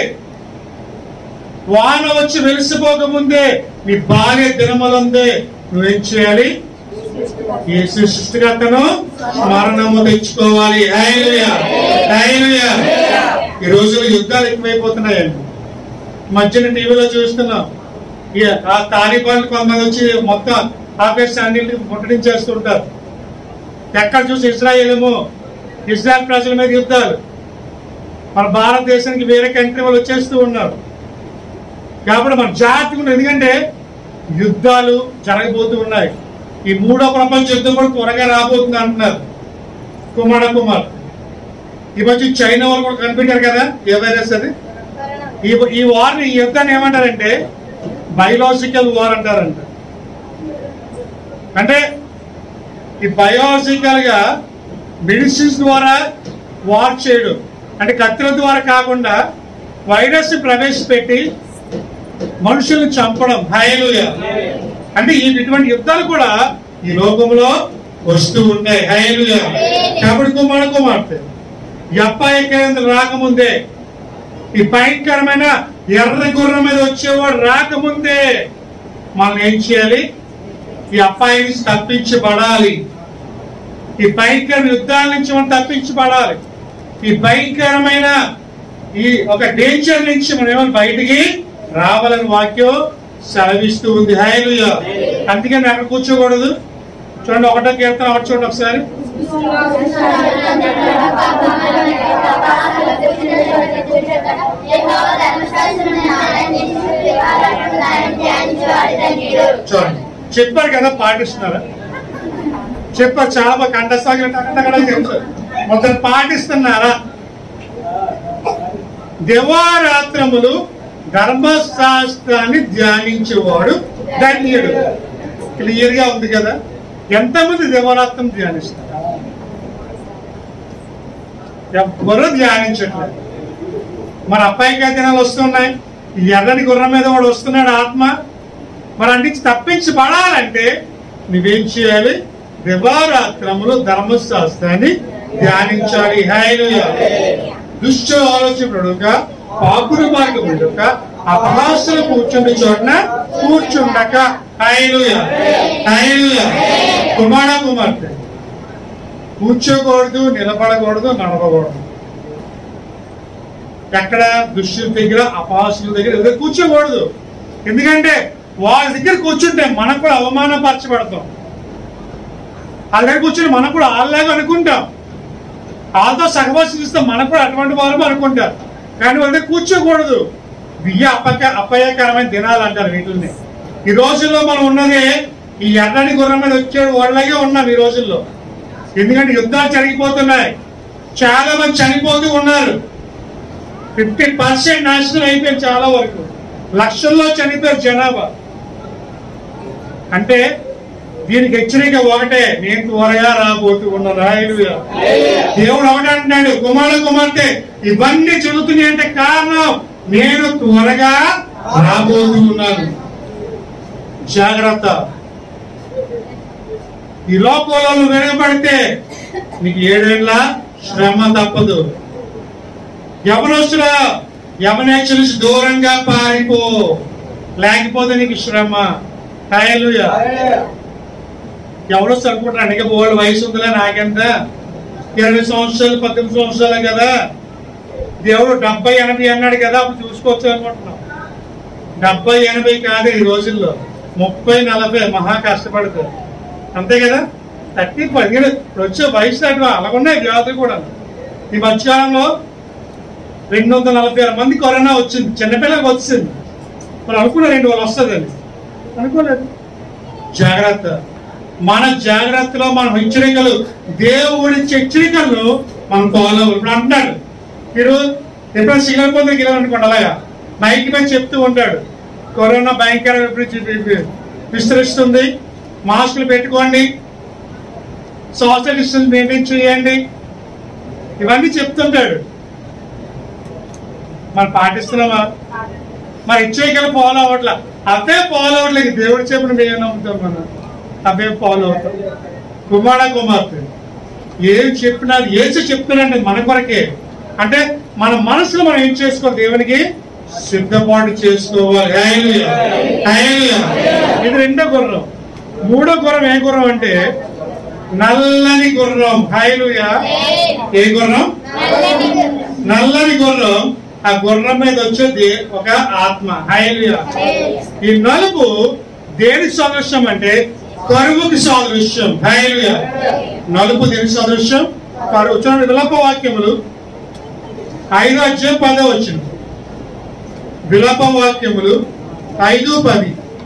వాన వచ్చి వెలిసిపోకముందే నీ భార్య దినములందే నువ్వేం చేయాలి యేసు సృష్టికర్తను స్మరణము తెచ్చుకోవాలి హల్లెలూయా. హల్లెలూయా. ఈ రోజుల్లో యుద్ధాలు ఎక్కువైపోతున్నాయండి మధ్యన టీవీలో చూస్తున్నాం ఇక ఆ తాలిబాన్లు కొంతమంది వచ్చి మొత్తం పాకిస్తాన్ ముట్టడించేస్తుంటారు ఎక్కడ చూసి ఇజ్రాయేల్ ఏమో ఇజ్రాయెల్ ప్రజల మీద యుద్ధాలు మన భారతదేశానికి వేరే కంట్రీ వాళ్ళు వచ్చేస్తూ ఉన్నారు కాబట్టి మన జాగ్రత్తగా ఉండాలి. ఎందుకంటే యుద్ధాలు జరగబోతూ ఉన్నాయి ఈ మూడో ప్రపంచ యుద్ధం కూడా త్వరగా రాబోతుంది అంటున్నారు కుమార కుమార్ ఈ మధ్య చైనా వాళ్ళు కూడా కనిపెట్టారు కదా ఏ వైరస్ అది ఈ ఈ వార్ని ఈ యుద్ధాన్ని ఏమంటారంటే బయలాజికల్ వార్ అంటారంట అంటే ఈ బయోలాజికల్ గా మెడిసిన్స్ ద్వారా వార్ చేయడం అంటే కత్తుల ద్వారా కాకుండా వైరస్ ప్రవేశపెట్టి మనుషుల్ని చంపడం హైలుయ అంటే ఈ ఇటువంటి యుద్ధాలు కూడా ఈ లోకంలో వస్తూ ఉన్నాయి హైలుయ కాబట్టి కుమార కుమార్తె ఈ అప్పాయి కేంద్రం రాకముందే ఈ భయంకరమైన ఎర్ర గుర్రం మీద వచ్చేవాడు రాకముందే మనం ఏం చేయాలి ఈ అప్పాయి నుంచి తప్పించబడాలి ఈ భయంకర యుద్ధాల నుంచి మనం తప్పించబడాలి ఈ భయంకరమైన ఈ ఒక డేంజర్ నుంచి మనం ఏమైనా బయటికి రావాలని వాక్యం సెలవిస్తూ ఉంది హైలుయ అందుకని అక్కడ కూర్చోకూడదు చూడండి ఒకటో కీర్తన ఒకటి చూడండి ఒకసారి చూడండి చెప్పారు కదా పాటిస్తున్నారా చెప్పారు చాలా బాగా కంఠస్థాగినట్టు అక్కడ చెప్తారు మొత్తం పాటిస్తున్నారా దివారాత్రములు ధర్మశాస్త్రాన్ని ధ్యానించేవాడు ధన్యుడు క్లియర్ గా ఉంది కదా ఎంతమంది దివారాత్రం ధ్యానిస్తారు ఎవ్వరూ ధ్యానించట్లేదు మన అబ్బాయికి దినాలు వస్తున్నాయి ఈ ఎర్రని గుర్రం మీద వాడు వస్తున్నాడు ఆత్మ మరి అంటించి తప్పించి పడాలంటే నువ్వేం చేయాలి దివారాత్రములు ధర్మశాస్త్రాన్ని ధ్యానించాలి హైలుయ దుష్ట ఆలోచనడుక పాపుల మార్గం ఉండక అపహాసులు కూర్చుండి చోటన కూర్చుండక హైలుయ హైలుయ కుమార కుమార్తె కూర్చోకూడదు నిలబడకూడదు నడవకూడదు ఎక్కడ దుష్టుల దగ్గర అపహాసుల దగ్గర ఎవరు కూర్చోకూడదు ఎందుకంటే వాళ్ళ దగ్గర కూర్చుంటే మనం కూడా అవమానపరచబడతాం వాళ్ళ దగ్గర కూర్చుని మనం కూడా వాళ్ళలాగా అనుకుంటాం వాళ్ళతో సహవాసిస్తాం మనకు కూడా అటువంటి వారు అనుకుంటారు కానీ వాళ్ళ దగ్గర కూర్చోకూడదు బియ్య అపక అపయకరమైన దినాలు అంటారు వీటిని ఈ రోజుల్లో మనం ఉన్నదే ఈ ఎర్రని గుర్రం మీద వచ్చే వాళ్ళగే ఉన్నాం ఈ రోజుల్లో ఎందుకంటే యుద్ధాలు జరిగిపోతున్నాయి చాలా మంది చనిపోతూ ఉన్నారు ఫిఫ్టీ పర్సెంట్ నాశనం అయిపోయింది చాలా వరకు లక్షల్లో చనిపోయారు జనాభా అంటే దీనికి హెచ్చరిక ఒకటే నేను త్వరగా రాబోతూ ఉన్న రాయుడు దేవుడు ఒకటే అంటున్నాడు కుమారుడు కుమార్తె ఇవన్నీ జరుగుతున్నాయి అంటే కారణం నేను త్వరగా రాబోతూ ఉన్నాను జాగ్రత్త ఈ లోకంలో నువ్వు వెనకబడితే నీకు ఏడేళ్ల శ్రమ తప్పదు యవనస్తుడా యవనేచ్ఛ నుంచి దూరంగా పారిపో లేకపోతే నీకు శ్రమ హల్లెలూయా ఎవరో అనుకుంటారు ఇక బోల్డ్ వయసు ఉందిలే నాకెంత ఇరవై సంవత్సరాలు పద్దెనిమిది సంవత్సరాలే కదా దేవుడు డెబ్బై ఎనభై అన్నాడు కదా అప్పుడు చూసుకోవచ్చు అనుకుంటున్నాం డెబ్బై ఎనభై కాదు ఈ రోజుల్లో ముప్పై నలభై మహా కష్టపడుతుంది అంతే కదా థర్టీ పదిహేడు ఇప్పుడు వచ్చే వయసు అటు అలాగున్నాయి వ్యాధులు కూడా ఈ మధ్యకాలంలో రెండు వందల నలభై ఆరు మంది కరోనా వచ్చింది చిన్నపిల్లలకు వచ్చింది మరి అనుకున్న రెండు వాళ్ళు వస్తుంది అది అనుకోలేదు జాగ్రత్త మన జాగ్రత్తలో మనం హెచ్చరికలు దేవుడి హెచ్చరికలను మనం ఫాలో ఇప్పుడు అంటున్నాడు మీరు ఎప్పుడైనా శ్రీలంపతికి వెళ్ళాలనుకోండి అలాగా మైక్ మీద చెప్తూ ఉంటాడు కరోనా భయంకర విపరీత- వి- విస్తరిస్తుంది మాస్కులు పెట్టుకోండి సోషల్ డిస్టెన్స్ మెయింటైన్ చేయండి ఇవన్నీ చెప్తుంటాడు మనం పాటిస్తున్నామా మరి హెచ్చరికలు ఫాలో అవ్వట్లా అవే ఫాలో అవ్వట్లేదు దేవుడు చెప్పిన మేము నమ్ముతాం మనం అవే ఫాలో అవుతాం కుమార కుమార్తె ఏం చెప్పినా ఏసి చెప్తున్నాడంటే మన కొరకే అంటే మన మనసులో మనం ఏం చేసుకోవాలి దేవునికి సిద్ధపాటు చేసుకోవాలి హల్లెలూయా. హల్లెలూయా. ఇది రెండో గుర్రం మూడో గుర్రం ఏ గుర్రం అంటే నల్లని గుర్రం హైలుయా ఏ గుర్రం నల్లని గుర్రం ఆ గుర్రం మీద వచ్చేది ఒక ఆత్మ హైలుయా ఈ నలుపు దేని సదృశ్యం అంటే కరువుకి సాదృశ్యం హైలుయా నలుపు దేని సదృశ్యం కరువు చూడండి విలప వాక్యములు ఐదో అధ్యాయం పదో వచ్చింది విలప వాక్యములు ఐదు పది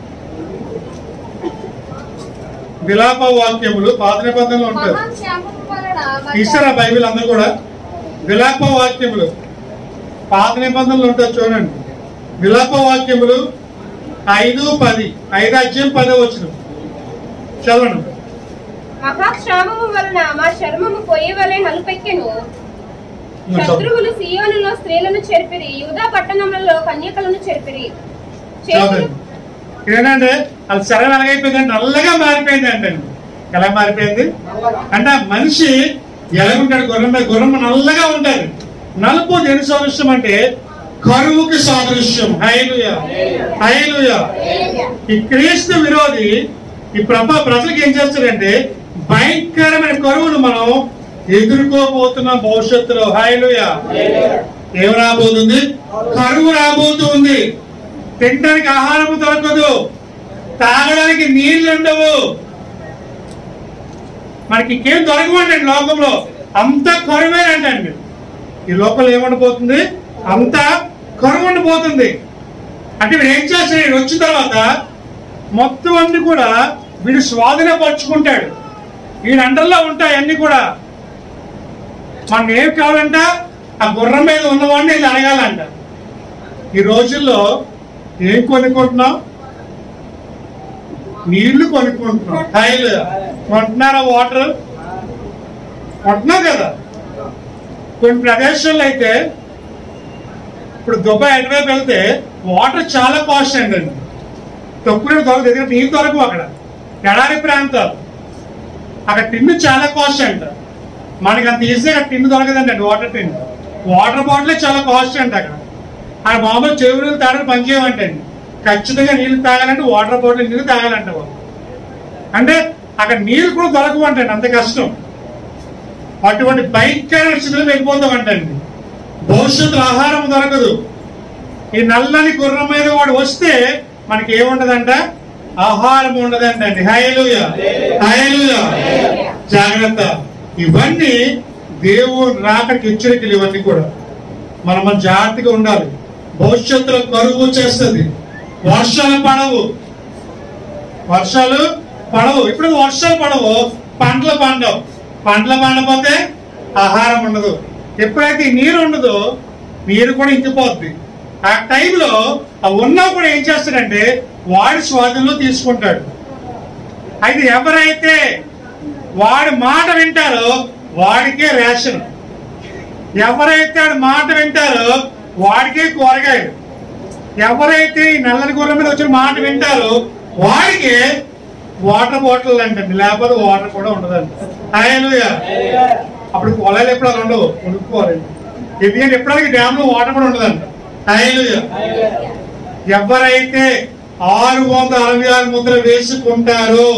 విలాప వాక్యములు పాత నిబంధనలు ఉంటాయి మహాక్షేమము వలన తీసారా బైబిల్ అందరూ కూడా విలాప వాక్యములు పాత నిబంధనలు ఉంటాయి చూడండి విలాప వాక్యములు ఐదు పది ఐదు అధ్యాయం పదో వచ్చిన చదవండి మహాక్షేమము వలన మా చర్మము పొయ్యి వలె నలుపెక్కెను శత్రువులు సియోనులో స్త్రీలను చెరిపిరి యూదా పట్టణములలో కన్యకలను చెరిపిరి చదవండి ఏంటంటే అది సరళ ఎలాగైపోయింది నల్లగా మారిపోయింది అంటే ఎలా మారిపోయింది అంటే ఆ మనిషి ఎలా ఉంటాడు గుర్రం మీద గుర్రం నల్లగా ఉంటాడు నలుపు దేని సాదృశ్యం అంటే కరువుకి సాదృశ్యం హైలుయ హైలుయ ఈ క్రీస్తు విరోధి ఈ ప్రభ ప్రజలకు ఏం చేస్తాడంటే భయంకరమైన కరువును మనం ఎదుర్కోబోతున్నాం భవిష్యత్తులో హైలుయ ఏం రాబోతుంది కరువు రాబోతుంది తినడానికి ఆహారం దొరకదు తాగడానికి నీళ్లు ఉండవు మనకి ఇంకేం దొరకమండి లోకంలో అంత కరువేనంటండి ఈ లోకంలో ఏమండిపోతుంది అంత కరువు ఉండిపోతుంది అంటే వీడు ఏం చేస్తాడు వీడు వచ్చిన తర్వాత మొత్తం అన్ని కూడా వీడు స్వాధీనపరుచుకుంటాడు వీడి అండర్లో ఉంటాయి అన్ని కూడా మనం ఏం కావాలంట ఆ గుర్రం మీద ఉన్నవాడిని ఇది అడగాలంట ఈ రోజుల్లో ఏం కొనుక్కుంటున్నాం నీళ్లు కొనుక్కుంటున్నాం టైల్ కొంటున్నారా వాటర్ కొంటున్నాం కదా కొన్ని ప్రదేశాల్లో అయితే ఇప్పుడు దుబాయ్ అటువైపు వెళ్తే వాటర్ చాలా కాస్ట్ అండి తక్కువ దొరకదు దగ్గర నీళ్ళు దొరకవు అక్కడ ఎడారి ప్రాంతాలు అక్కడ టిన్ను చాలా కాస్ట్ అంట మనకి అంత ఈజీగా టిన్ను దొరకదండి వాటర్ టిన్ వాటర్ బాటిల్ చాలా కాస్ట్ అంట అక్కడ ఆ మామూలు చెరువు నీళ్ళు తాగడం పనిచేయమంటండి ఖచ్చితంగా నీళ్ళు తాగాలంటే వాటర్ బాటిల్ నీళ్ళు తాగాలంట వాళ్ళు అంటే అక్కడ నీళ్ళు కూడా దొరకమంటండి అంత కష్టం అటువంటి భయంకర స్థితిలో వెళ్ళిపోతామంటండి భవిష్యత్తులో ఆహారం దొరకదు ఈ నల్లని గుర్రం మీద వాడు వస్తే మనకి ఏముండదంట ఆహారం ఉండదంటండి హయలుయ హయలుయ జాగ్రత్త ఇవన్నీ దేవుడు రాకడికి హెచ్చరికలు ఇవన్నీ కూడా మనం మన జాగ్రత్తగా ఉండాలి భవిష్యత్తులో కరువు చేస్తుంది వర్షాలు పడవు వర్షాలు పడవు ఇప్పుడు వర్షాలు పడవు పంటలు పండవు పంటలు పండపోతే ఆహారం ఉండదు ఎప్పుడైతే ఈ నీరు ఉండదో నీరు కూడా ఇంకిపోద్ది ఆ టైంలో ఆ ఉన్నా కూడా ఏం చేస్తాడంటే వాడి స్వాధీనంలో తీసుకుంటాడు అయితే ఎవరైతే వాడి మాట వింటారో వాడికే రేషన్ ఎవరైతే వాడి మాట వింటారో వాడికే కూరగాయలు ఎవరైతే ఈ నల్లని గుర్ర మీద వచ్చిన మాట వింటారో వాడికి వాటర్ బాటిల్ అంటండి లేకపోతే వాటర్ కూడా ఉండదండి హాయలుయా అప్పుడు పొలాలు ఎప్పుడు అలా ఉండవు కొనుక్కోవాలండి ఎందుకంటే ఎప్పుడైనా డ్యామ్ లో వాటర్ కూడా ఉండదండి హాయలుయా ఎవరైతే ఆరు వందల అరవై ఆరు ముద్ర వేసుకుంటారో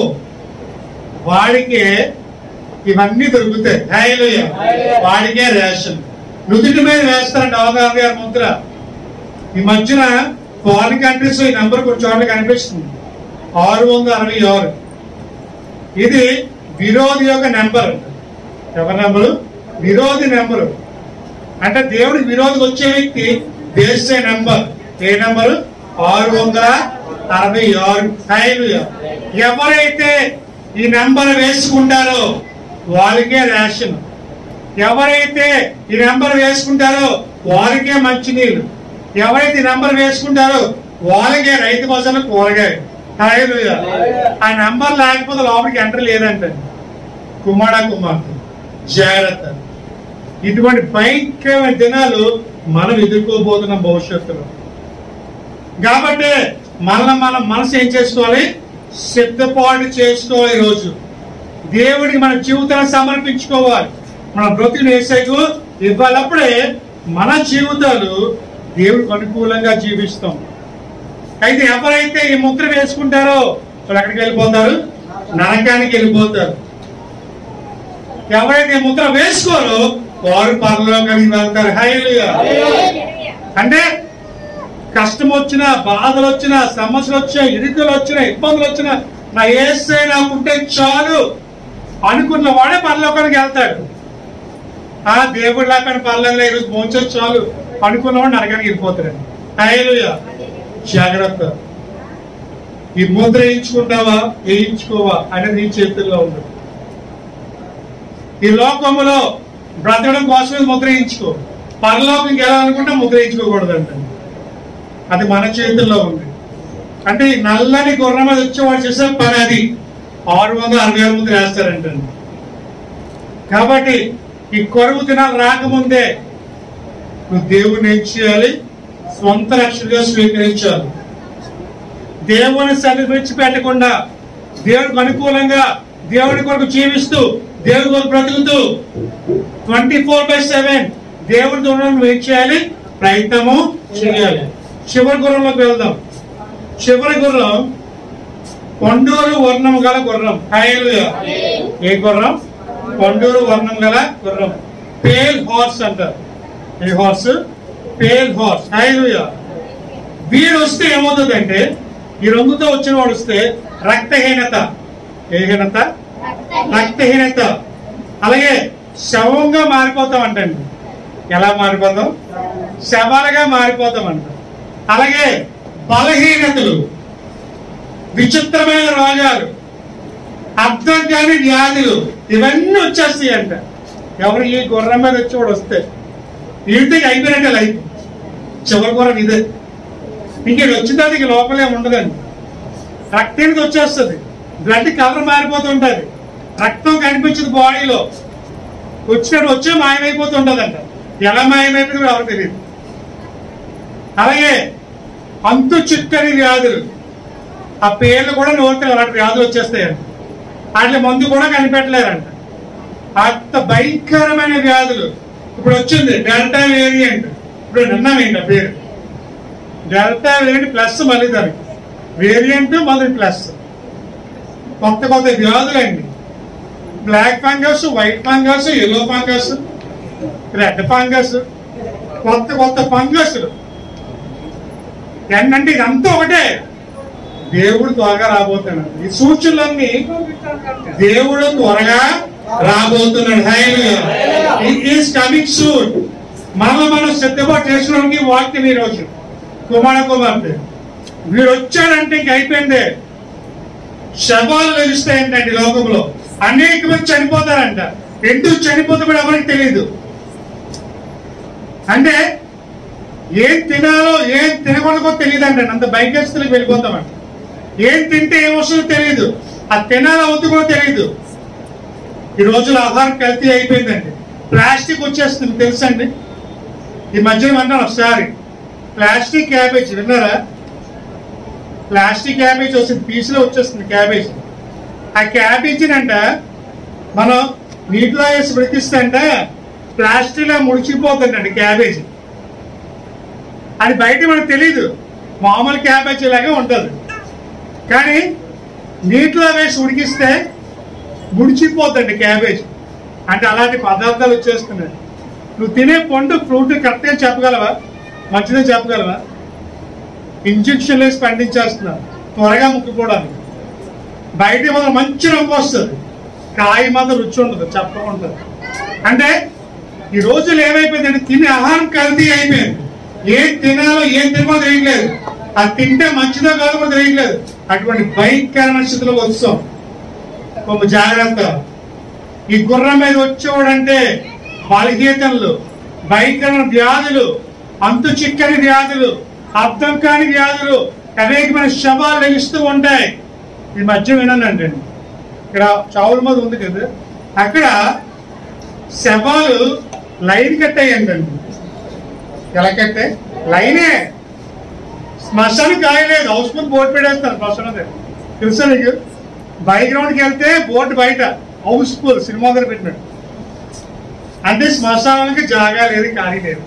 వాడికే ఇవన్నీ దొరుకుతాయి హాయలుయా వాడికే రేషన్ నుదుటి మీద వేస్తారంట అవగాహన గారి ముద్ర ఈ మధ్యన ఫారిన్ కంట్రీస్ ఈ నెంబర్ కొన్ని చోట్ల కనిపిస్తుంది ఆరు వందల అరవై ఆరు ఇది విరోధి యొక్క నెంబర్ ఎవరి నెంబరు విరోధి నెంబరు అంటే దేవుడికి విరోధి వచ్చే వ్యక్తి వేసే నెంబర్ ఏ నెంబరు ఆరు వందల అరవై ఆరు హైలుయా. ఎవరైతే ఈ నెంబర్ వేసుకుంటారో వాళ్ళకే రేషన్ ఎవరైతే ఈ నెంబర్ వేసుకుంటారో వారికే మంచినీళ్ళు ఎవరైతే ఈ నెంబర్ వేసుకుంటారో వాళ్ళకే రైతు బజార్లో కూరగాయ హల్లెలూయా. ఆ నెంబర్ లేకపోతే లోపలికి ఎంటర్ లేదంట కుమార కుమార్తె జాగ్రత్త ఇటువంటి భయంకరమైన దినాలు మనం ఎదుర్కోబోతున్నాం భవిష్యత్తులో కాబట్టి మనం మనం మనసు ఏం చేసుకోవాలి సిద్ధపాటు చేసుకోవాలి ఈరోజు దేవుడికి మన జీవితాన్ని సమర్పించుకోవాలి మన బ్రతుకుని వేసేకు ఇవ్వాలప్పుడే మన జీవితాలు దేవుడికి అనుకూలంగా జీవిస్తాం అయితే ఎవరైతే ఈ ముద్ర వేసుకుంటారో వాళ్ళు ఎక్కడికి వెళ్ళిపోతారు నరకానికి వెళ్ళిపోతారు ఎవరైతే ఈ ముద్ర వేసుకోరో వారు పరలోకానికి వెళ్తారు హైలుగా అంటే కష్టం వచ్చినా బాధలు వచ్చినా సమస్యలు వచ్చినా ఇరుకులు వచ్చినా ఇబ్బందులు వచ్చినా నా ఏసే నాకుంటే చాలు అనుకున్న వాడే పరలోకానికి వెళ్తాడు ఆ దేవుడు లేకపోయిన పర్లేదు ఈరోజు మోంచొచ్చు చాలు అనుకున్నవాడు నరకానికి వెళ్ళిపోతాడు హైలుయా జాగ్రత్త ఈ ముద్ర వేయించుకుంటావా వేయించుకోవా అనేది నీ చేతుల్లో ఉంది ఈ లోకములో బ్రతకడం కోసమే ముద్ర వేయించుకో పరలోకంకి వెళ్ళాలనుకుంటే ముద్ర వేయించుకోకూడదంట అది మన చేతుల్లో ఉంది అంటే ఈ నల్లని గుర్రం మీద వచ్చేవాడు చేసే పని అది ఆరు వందల అరవై ఆరు ముద్ర వేస్తారంటండి కాబట్టి ఈ కొరువు దినాలు రాకముందే నువ్వు దేవుని ఏం చేయాలి స్వంత రక్షణగా స్వీకరించాలి దేవుని సన్నిధి విడిచిపెట్టకుండా దేవుడికి అనుకూలంగా దేవుడి కొరకు జీవిస్తూ దేవుడి కొరకు బ్రతుకుతూ ట్వంటీ ఫోర్ బై సెవెన్ దేవుడి ద్వారా నువ్వు ఏం చేయాలి ప్రయత్నము చేయాలి చివరి గుర్రంలోకి వెళ్దాం చివరి గుర్రం కొండూరు వర్ణం గల గుర్రం హైలుయా ఏ గుర్రం కొండూరు వర్ణం గల గుర్రం పేల్ హార్స్ అంటారు ఏ హార్స్ పేల్ హార్స్ హైలుయా వీడు వస్తే ఏమవుతుందంటే ఈ రంగుతో వచ్చిన వాడు వస్తే రక్తహీనత ఏ హీనత రక్తహీనత అలాగే శవంగా మారిపోతాం అంటండి ఎలా మారిపోతాం శవాలుగా మారిపోతాం అంట అలాగే బలహీనతలు విచిత్రమైన రోగాలు అర్థం కాని వ్యాధులు ఇవన్నీ వచ్చేస్తాయి అంట ఎవరు ఈ గుర్రం మీద వచ్చి వాడు వస్తే వీటికి అయిపోయినట్టే లైఫ్ చివరి గుర్రం ఇదే ఇంకేడు వచ్చిన తర్వాత ఇక లోపలే ఉండదండి రక్తానికి వచ్చేస్తుంది బ్లడ్ కలర్ మారిపోతుంటది రక్తం కనిపించదు బాడీలో వచ్చినట్టు వచ్చే మాయమైపోతుంటదంట ఎలా మాయమైపోతుందో ఎవరు తెలియదు అలాగే అంతు చిక్కని వ్యాధులు ఆ పేర్లు కూడా నోటితో అలాంటి వ్యాధులు వచ్చేస్తాయంట వాటి మందు కూడా కనిపెట్టలేరంట అంత భయంకరమైన వ్యాధులు ఇప్పుడు వచ్చింది డెల్టా వేరియంట్ ఇప్పుడు నిన్నాం ఏంటి ఆ పేరు డెల్టా వేరియంట్ ప్లస్ మళ్ళీ దానికి వేరియంట్ మళ్ళీ ప్లస్ కొత్త కొత్త వ్యాధులు అండి black fungus white fungus yellow fungus red fungus కొత్త కొత్త ఫంగస్లు ఏంటంటే ఇదంతా ఒకటే దేవుడు త్వరగా రాబోతున్నాడు ఈ సూచనలన్నీ దేవుడు త్వరగా రాబోతున్నాడు ఈస్ కమింగ్ సూన్ మనం మనం సిద్ధపాటు చేసుకోవడానికి వాక్యం ఈ రోజు కుమార కుమార్తె వీడు వచ్చాడంటే ఇంక అయిపోయిందే శవాలు లభిస్తాయంటండి లోకంలో అనేక మంది చనిపోతారంట ఎందుకు చనిపోతే కూడా ఎవరికి తెలియదు అంటే ఏం తినాలో ఏం తినకూడదో తెలియదు అంటే అంత భయంకరస్థితికి వెళ్ళిపోతామంట ఏం తింటే ఏం వస్తుందో తెలియదు ఆ తినాలో వద్దు కూడా తెలియదు ఈ రోజులు ఆహారం కల్తీ అయిపోయిందండి ప్లాస్టిక్ వచ్చేస్తుంది తెలుసండి ఈ మధ్యన అన్నాను ఒకసారి ప్లాస్టిక్ క్యాబేజ్ విన్నారా ప్లాస్టిక్ క్యాబేజ్ వస్తుంది పీసులో వచ్చేస్తుంది క్యాబేజ్ ఆ క్యాబేజీని అంట మనం నీటిలో వేసి ఉడికిస్తే అంట ప్లాస్టిక్ లా ముడిచిపోతుందండి క్యాబేజీ అది బయట మనకు తెలియదు మామూలు క్యాబేజీ లాగా ఉంటుంది కానీ నీటిలో వేసి ఉడికిస్తే ముడిచిపోతుంది క్యాబేజ్ అంటే అలాంటి పదార్థాలు వచ్చేస్తున్నాయి నువ్వు తినే పండు ఫ్రూట్ కరెక్ట్గా చెప్పగలవా మంచిదే చెప్పగలవా ఇంజక్షన్ వేసి పండించేస్తున్నారు త్వరగా ముక్కుకోవడానికి బయట మాత్రం మంచి రంగు వస్తుంది కాయ మాత్రం రుచి ఉండదు చెప్పకుండా ఉంటుంది అంటే ఈ రోజులు ఏమైపోయిందంటే తినే ఆహారం కల్తీ అయిపోయింది ఏం తినాలో ఏం తినమో తెలియట్లేదు అది తింటే మంచిదో కాదో కూడా తెలియట్లేదు అటువంటి భయంకరమైన స్థితిలోకి వస్తాం కొంచెం జాగ్రత్త ఈ గుర్రం మీద వచ్చేవాడంటే బలహీనతలు భయంకరమైన వ్యాధులు అంతు చిక్కని వ్యాధులు అర్థం కాని వ్యాధులు అనేకమైన శవాలు లెగిస్తూ ఉంటాయి ఈ మధ్య వినండి ఇక్కడ చావుల మీద ఉంది కదా అక్కడ శవాలు లైన్ కట్టాయంటండి ఎలా కట్టే లైనే శ్మశానికి కాయలేదు హౌస్ ముందు బోర్డు పెట్టేస్తారు శ్మశానం దగ్గర తెలుసా నీకు బైగ్రౌండ్కి వెళ్తే బోర్డు బయట హౌస్ ఫుల్ సినిమా దగ్గర పెట్టినట్టు అంటే శ్మశానానికి జాగా లేదు ఖాళీ లేదు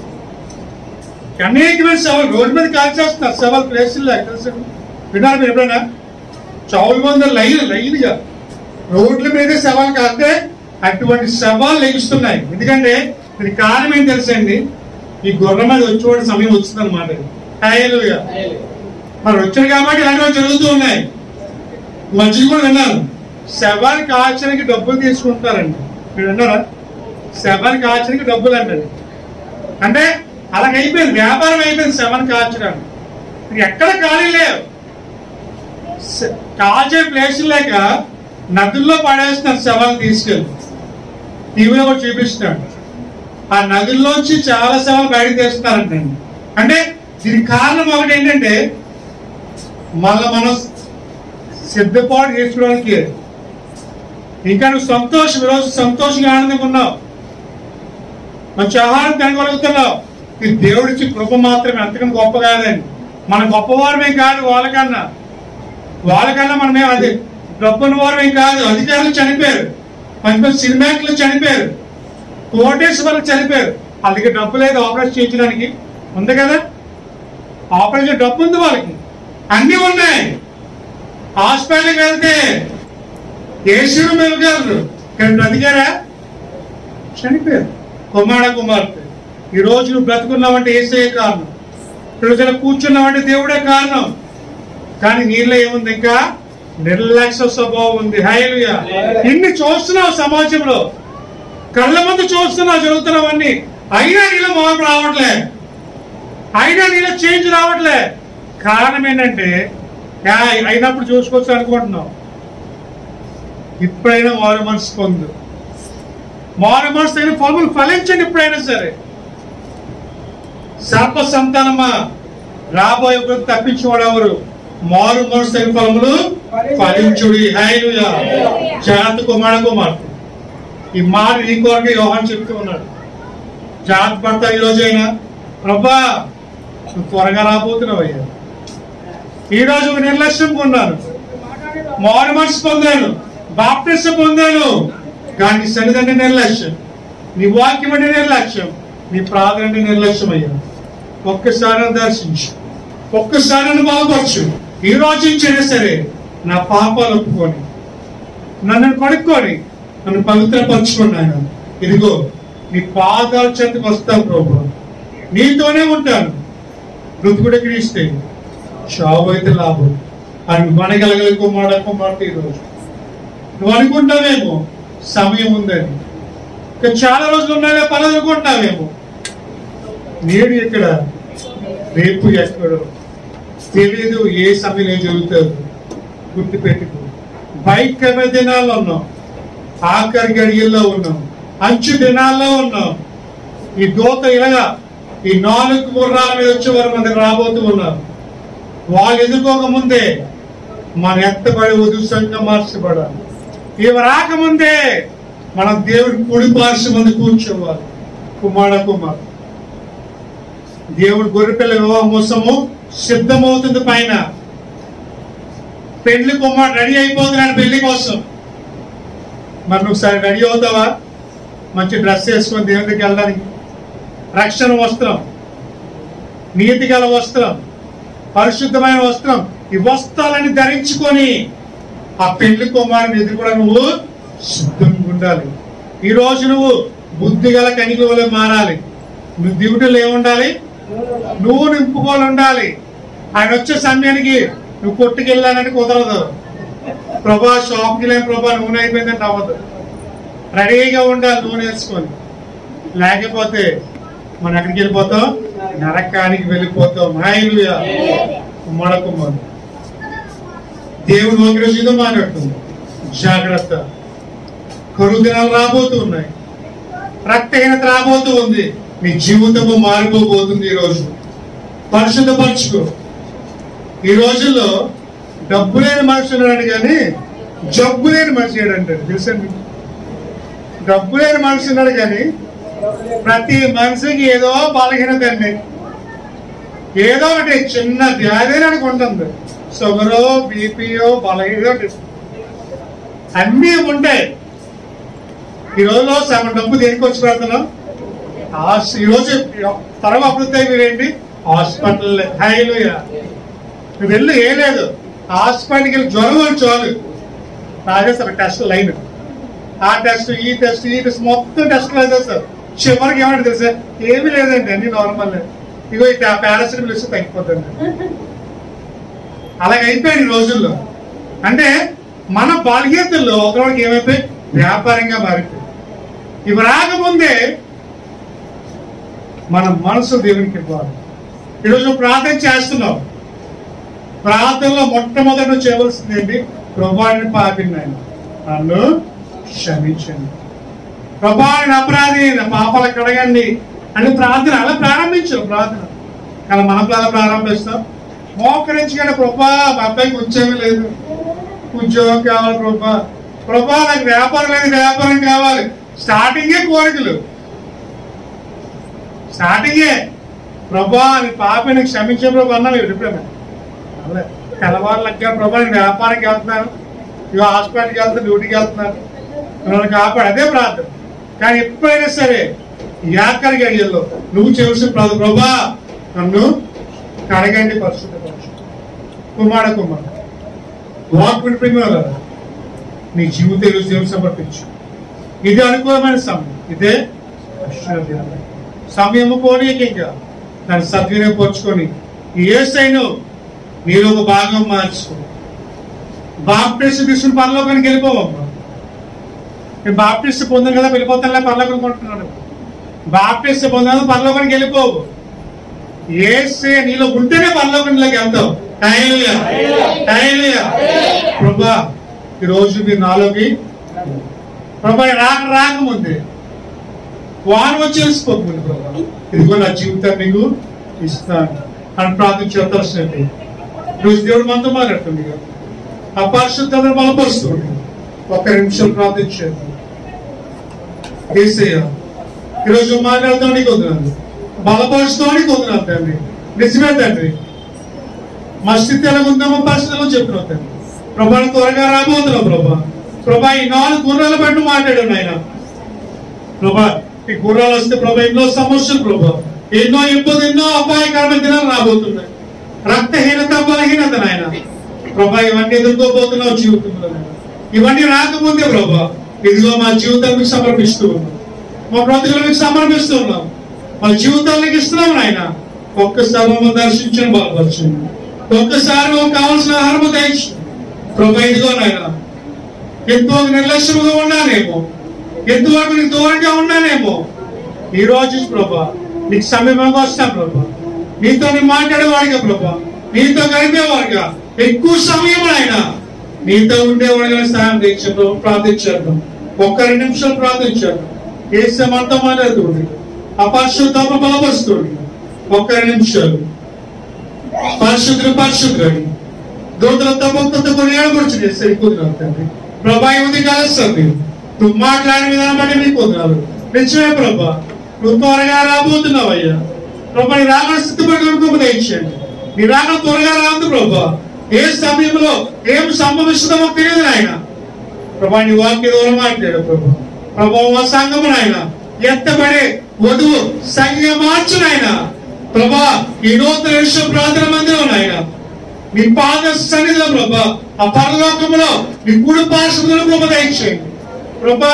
అనేకమైన సవాలు రోడ్డు మీద కాల్ చేస్తున్నారు సవాల్ ప్లేసుల్లో తెలుసు విన్నారు మీరు ఎప్పుడైనా చౌల్ మంది లైన్ లైన్గా రోడ్ల మీద సవాల్ కాస్తే అటువంటి సవాళ్ళు లెగిస్తున్నాయి ఎందుకంటే దీనికి కారణం ఏం తెలుసండి ఈ గుర్రం మీద వచ్చేవాడి సమయం వచ్చింది అనమాట హాయిలుగా మరి వచ్చాడు కాబట్టి ఇలాంటివి జరుగుతూ ఉన్నాయి మంచిది కూడా విన్నాను శవాన్ని కాల్చడానికి డబ్బులు తీసుకుంటారండి మీరు విన్నారా శవాన్ని కాల్చడానికి డబ్బులు అంటారు అంటే అలాగ అయిపోయింది వ్యాపారం అయిపోయింది శవాన్ని కాల్చడానికి ఇది ఎక్కడ ఖాళీ లేవు స- కాల్చే ప్లేస్ లేక నదుల్లో పడేస్తున్నారు శవాలను తీసుకెళ్ళి టీవీలో కూడా చూపిస్తున్నాడు ఆ నదుల్లోంచి చాలా శవాలు బయటకు తీస్తున్నారంటండి అంటే దీనికి కారణం ఒకటి ఏంటంటే మళ్ళీ మనం సిద్ధపాటు చేసుకోవడానికి ఇంకా నువ్వు సంతోషం ఈరోజు సంతోషంగా ఆనందంగా ఉన్నావు మంచి ఆహారం తినగలుగుతున్నావు ఇది దేవుడిచ్చి కృప మాత్రమే అంతకన్నా గొప్ప కాదండి మన గొప్పవారమే కాదు వాళ్ళకన్నా వాళ్ళకన్నా మనమే అది డబ్బున్న వారమే కాదు అధికారులు చనిపోయారు మంచి మంచి సినిమాకులు చనిపోయారు కోటేశ్వర్లు చనిపోయారు అందుకే డబ్బు లేదు ఆపరేషన్ చేయించడానికి ఉంది కదా ఆపరేషన్ డబ్బు ఉంది వాళ్ళకి అన్నీ ఉన్నాయి హాస్పిటల్కి వెళ్తే ఏసీలు మెరుగారు కానీ బ్రతికారా చనిపోయారు కుమార కుమార్తె ఈ రోజు నువ్వు బ్రతుకున్నావంటే ఏసే కారణం ఈ రోజు ఇలా కూర్చున్నావంటే దేవుడే కారణం కానీ నీలో ఏముంది ఇంకా నిర్లక్ష్య స్వభావం ఉంది హైలుగా ఇన్ని చూస్తున్నావు సమాజంలో కళ్ళ ముందు చూస్తున్నావు జరుగుతున్నవన్నీ అయినా నీలో మార్పు రావట్లే అయినా నీలో చేంజ్ రావట్లే కారణం ఏంటంటే యా, అయినప్పుడు చూసుకోవచ్చు అనుకుంటున్నావు ఇప్పుడైనా మారు మనసు పొందు మారు మనసు అయిన ఫలములు ఫలించండి ఇప్పుడైనా సరే సర్ప సంతానమా రాబోయే వృత్తి తప్పించేవాడు ఎవరు మారు మనసు అయిన ఫలములు ఫలించుడి హైలుయా జాత కుమార కుమార్తె ఈ మాట నీ కొరకే యోహాన్ చెప్తూ ఉన్నాడు జాగ్రత్త పడతా ఈ రోజైనా ప్రభా నువ్వు త్వరగా రాబోతున్నావు అయ్యా ఈ రోజు ఒక నిర్లక్ష్యం పొందాను మారు మనసు పొందాను బాప్టిస్ట్ పొందాను కానీ నీ సన్నిధి నిర్లక్ష్యం నీ వాక్యం అంటే నిర్లక్ష్యం నీ ప్రార్థన అంటే నిర్లక్ష్యం అయ్యా ఒక్కసారి నన్ను దర్శించు ఒక్కసారి నన్ను బాగుపరచు ఈ రోజు నుంచైనా సరే నా పాపాలు ఒప్పుకొని నన్ను కడుక్కొని నన్ను పవిత్రపరచుకున్నాను ఇదిగో నీ పాదాల చెంతకు వస్తాను ప్రభు నీతోనే ఉంటాను మృతుకుడు క్రీస్తే చావు అయితే లాభం అని మనగలగల కుమార కుమార్తె ఈరోజు నువ్వు అనుకుంటావేమో సమయం ఉందని ఇంకా చాలా రోజులు ఉన్నాయో పని అనుకుంటావేమో నేడు ఇక్కడ రేపు ఎక్కడో తెలియదు ఏ సమయం ఏం జరుగుతుందో గుర్తు పెట్టుకో భయంకరమైన దినాల్లో ఉన్నాం ఆఖరి గడియల్లో ఉన్నాం అంచు దినాల్లో ఉన్నాం ఈ దోత ఇలాగా ఈ నాలుగు గుర్రాల మీద వచ్చే వారు మనకి రాబోతూ ఉన్నారు వాళ్ళు ఎదుర్కోక ముందే మన ఎత్తబడి ఉదుసంగా మార్చబడాలి ఇవి రాకముందే మనం దేవుడి కుడి పార్శ్వ ముందు కూర్చోవాలి కుమార కుమార్ దేవుడి గొర్రెపిల్ల వివాహ మోసము సిద్ధమవుతుంది పైన పెళ్లి కుమార్ రెడీ అయిపోతున్నాడు పెళ్లి కోసం మరి నువ్వు సరే రెడీ అవుతావా మంచి డ్రెస్ వేసుకొని దేవుడి దగ్గరికి వెళ్ళడానికి రక్షణ వస్త్రం నీతి గల వస్త్రం పరిశుద్ధమైన వస్త్రం ఈ వస్త్రాలని ధరించుకొని ఆ పెళ్లి కుమారుని ఎదుర్కొన నువ్వు సిద్ధంగా ఉండాలి ఈ రోజు నువ్వు బుద్ధి గల కనిక వలె మారాలి నువ్వు దివిటలు ఏముండాలి నువ్వు నింపుకోవాలి ఉండాలి ఆయన వచ్చే సమయానికి నువ్వు కొట్టుకెళ్ళాలని కుదరదు ప్రభా షాప్కి లేని ప్రభా నూనె అయిపోయిందంటే అవ్వదు రెడీగా ఉండాలి నూనె వేసుకొని లేకపోతే మనం ఎక్కడికి వెళ్ళిపోతాం నరకానికి వెళ్ళిపోతాం హాయిలుయా మడకుమ్మను దేవుడు ఒక రోజు ఇదో మాట్లాడుతుంది జాగ్రత్త కరువు దినాలు రాబోతూ ఉన్నాయి రక్తహీనత రాబోతూ ఉంది నీ జీవితము మారిపోబోతుంది ఈ రోజు పరిశుద్ధపరచుకో ఈ రోజుల్లో డబ్బు లేని మనిషి ఉన్నాడు కానీ జబ్బు లేని మనిషి ఏడంటాడు తెలుసా మీకు డబ్బు లేని మనిషి ఉన్నాడు కానీ ప్రతి మనిషికి ఏదో బలహీనత అండి ఏదో ఒకటి చిన్న వ్యాధి అనుకుంటుంది షుగరో బీపీయో బలహీనత అన్నీ ఉంటాయి ఈ రోజులో సగం డబ్బు దేనికి వచ్చి పెడుతున్నాం హాస్- ఈ రోజు త్వరగా అభివృద్ధి అయిపోయింది హాస్పిటల్ హైలు నువ్వు వెళ్ళు ఏం లేదు హాస్పిటల్కి వెళ్ళి జ్వరం వచ్చి చాలు రాజేస్తారు టెస్ట్ లైన్ ఆ టెస్ట్ ఈ టెస్ట్ ఈ టెస్ట్ మొత్తం టెస్ట్ రాజేస్తారు చివరికి ఏమంటే తెలుసా ఏమీ లేదండి అన్ని నార్మల్ ఇగో ఈ పారాసిటమాల్ ఇస్తే తగ్గిపోతుంది అలాగ అయిపోయాడు ఈ రోజుల్లో అంటే మన బలహీనతల్లో ఒకరికి ఏమైపోయి వ్యాపారంగా మారిపోయి ఇవి రాకముందే మన మనసు దేవునికి ఇవ్వాలి ఈరోజు నువ్వు ప్రార్థన చేస్తున్నావు ప్రార్థనలో మొట్టమొదట నువ్వు చేయవలసింది ఏంటి ప్రభాని పాపిని ఆయన నన్ను క్షమించండి ప్రభాని అపరాధి నా పాపాలు కడగండి అని ప్రార్థన అలా ప్రారంభించావు ప్రార్థన కానీ మనం అలా ప్రారంభిస్తాం మోకరించగానే ప్రభా మా అబ్బాయికి ఉద్యోగం లేదు ఉద్యోగం కావాలి ప్రభా ప్రభా నాకు వ్యాపారం లేదు వ్యాపారం కావాలి స్టార్టింగే కోరికలు స్టార్టింగే ప్రభా నీ పాపని క్షమించే ప్రభు అన్నావు ఎప్పుడైనా అలా తెల్లవారులకి ప్రభా నేను వ్యాపారానికి వెళ్తున్నాను ఇక హాస్పిటల్కి వెళ్తాను డ్యూటీకి వెళ్తున్నాను నన్ను కాపాడు అదే ప్రార్థన కానీ ఎప్పుడైనా సరే ఈ ఆఖరి గడియల్లో నువ్వు చేసిన ప్రభు ప్రభా నన్ను కడగండి పరిశుద్ధ కుమార కుమార్ వాక్ వినిపించాల నీ జీవిత ఈరోజు దేవుని సమర్పించు ఇది అనుకూలమైన సమయం ఇదే అక్షర దినం. సమయము పోనీకి ఇంకా దాన్ని సద్వినియోగపరుచుకొని ఏ సైను మీరు ఒక భాగం మార్చుకో బాప్టిస్ట్ తీసుకుని పరలోకానికి వెళ్ళిపోవమ్మా నేను బాప్టిస్ట్ పొందాను కదా వెళ్ళిపోతానులే పరలోకం కొంటున్నాడు బాప్టిస్ట్ పొందాను పరలోకానికి వెళ్ళిపోవు ఏసే నీలో ఉంటేనే పరలోకంలోకి వెళ్తావు హల్లెలూయా. హల్లెలూయా. ప్రభా ఈ రోజు మీరు నాలోకి ప్రభా రాక రాకముందే వారు వచ్చి తెలిసిపోతుంది ప్రభా ఇదిగో నా జీవితం నీకు ఇస్తాను అని ప్రార్థించే తలసినట్టు రోజు దేవుడు మనతో మాట్లాడుతుంది కదా. ఆ పరిశుద్ధతను బలపరుస్తుంది ఒక్క నిమిషం ప్రార్థించేది ఏసయ్య ఈరోజు మాట్లాడతానికి వదిలేదు బలపరుస్తానికి వదిలేదు తండ్రి నిజమే తండ్రి మా స్థితి ఎలా ఉందామో పరిస్థితుల్లో చెప్పిన తండ్రి ప్రభా త్వరగా రాబోతున్నాం ప్రభా ప్రభా ఈ నాలుగు గుర్రాల పట్టు మాట్లాడాను ఆయన ప్రభా ఈ గుర్రాలు వస్తే ప్రభా ఎన్నో సమస్యలు ప్రభా ఎన్నో ఇబ్బంది ఎన్నో అపాయకరమైన దినాలు రాబోతున్నాయి రక్తహీనత బలహీనత నాయన ప్రభా ఇవన్నీ ఎదుర్కోబోతున్నావు జీవితంలో నాయన. ఇవన్నీ రాకముందే ప్రభా ఇదిగో మా జీవితాన్ని మీకు సమర్పిస్తూ ఉన్నాం మా బ్రతుకులు మీకు సమర్పిస్తూ ఉన్నాం మా జీవితాలకు ఇస్తున్నాం నాయన ఒక్కసారి మమ్మల్ని దర్శించని బలపరచండి ఒక్కసారి మాకు కావాల్సిన ఆహారము దయచు ప్రభా ఇదిగో నాయన ఎంతో నిర్లక్ష్యంగా ఉన్నానేమో ఎంతవరకు నీకు దూరంగా ఉన్నానేమో ఈ రోజు ప్రభా నీకు సమీపంగా వస్తాం ప్రభా నీతో నీ మాట్లాడేవాడిగా ప్రభా నీతో గడిపేవాడిగా ఎక్కువ సమయం ఆయన నీతో ఉండేవాడిగా సాయం దీక్ష ప్రభు ప్రార్థించాడు ఒక్క రెండు నిమిషాలు ప్రార్థించాడు ఏసే మనతో మాట్లాడుతుంది అపరిశుద్ధమ బలపరుస్తుంది ఒక్క రెండు నిమిషాలు పరిశుద్ధులు పరిశుద్ధుడు దూతలతో భక్తులతో కొన్ని ఏడపరచు సరిపోతున్నారు తండ్రి ప్రభా ఈ ఉంది కలుస్తుంది నువ్వు మాట్లాడిన విధానం బట్టి నీకు కుదరాలు నిజమే ప్రభా నువ్వు త్వరగా రాబోతున్నావు అయ్యా ప్రభా నీ రాగడ స్థితిపడి కనుక దయచేయండి నీ రాగడ త్వరగా రాదు ప్రభా ఏ సమయంలో ఏం సంభవిస్తుందో మాకు తెలియదు ఆయన ప్రభా నీ వాక్య దూరం మాట్లాడు ప్రభా ప్రభా మా సంఘము నాయన ఎత్తబడే వధువు సంఘ మార్చు నాయన ప్రభా ఈ నూతన విశ్వ ప్రార్థన మందిరం నాయన నీ పాద సన్నిధిలో ప్రభా ఆ పరలోకములో నీ కుడి పార్శ్వములో ప్రభా దయచేయండి ప్రభా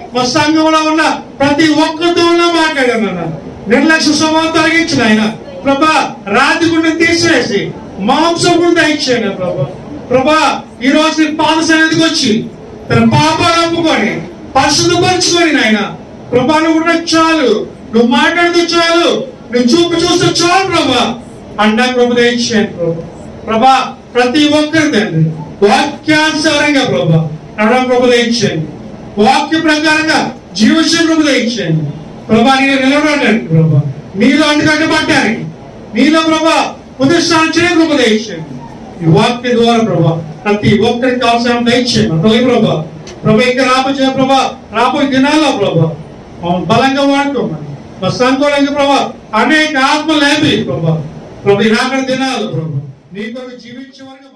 మా సంఘంలో ఉన్న ప్రతి ఒక్కరితో ఉన్న మాట్లాడాను నాన్న నిర్లక్ష్య స్వభావం తొలగించిన ఆయన ప్రభా రాతి గుండె తీసివేసి మాంసం గుండె ఇచ్చాను ప్రభా ప్రభా ఈ రోజు నీ పాద సన్నిధికి వచ్చి తన పాపాలు ఒప్పుకొని పరిశుద్ధపరచుకొని నాయన ప్రభా నువ్వు ఉన్న చాలు నువ్వు మాట్లాడితే చాలు నువ్వు చూపు చూస్తే చాలు ప్రభా అండా ప్రభు దయచేయండి ప్రభా ప్రభా ప్రతి ఒక్కరి తండ్రి వాక్యానుసారంగా ప్రభా నడవ ప్రభు దయచేయండి వాక్య ప్రకారంగా జీవశం ప్రభు దయచేయండి ప్రభా నేను నిలబడడానికి ప్రభా నీలో అంటుకట్టబడ్డానికి నీలో ప్రభా ఉదయస్థానం చేయడం ప్రభు దయచేయండి ఈ వాక్య ద్వారా ప్రభా ప్రతి ఒక్కరికి అవసరం దయచేయండి ప్రభు ప్రభా ప్రభా ఇంకా రాబోయే ప్రభా రాబోయే దినాల్లో ప్రభా మమ్మల్ని బలంగా వాడుకోమని మా సంఘంలో ప్రభా అనేక ఆత్మలు లేపి ప్రభా ప్రభు ఈ రాకడ దినాలు ప్రభా నీ కొరకు జీవించే వరకు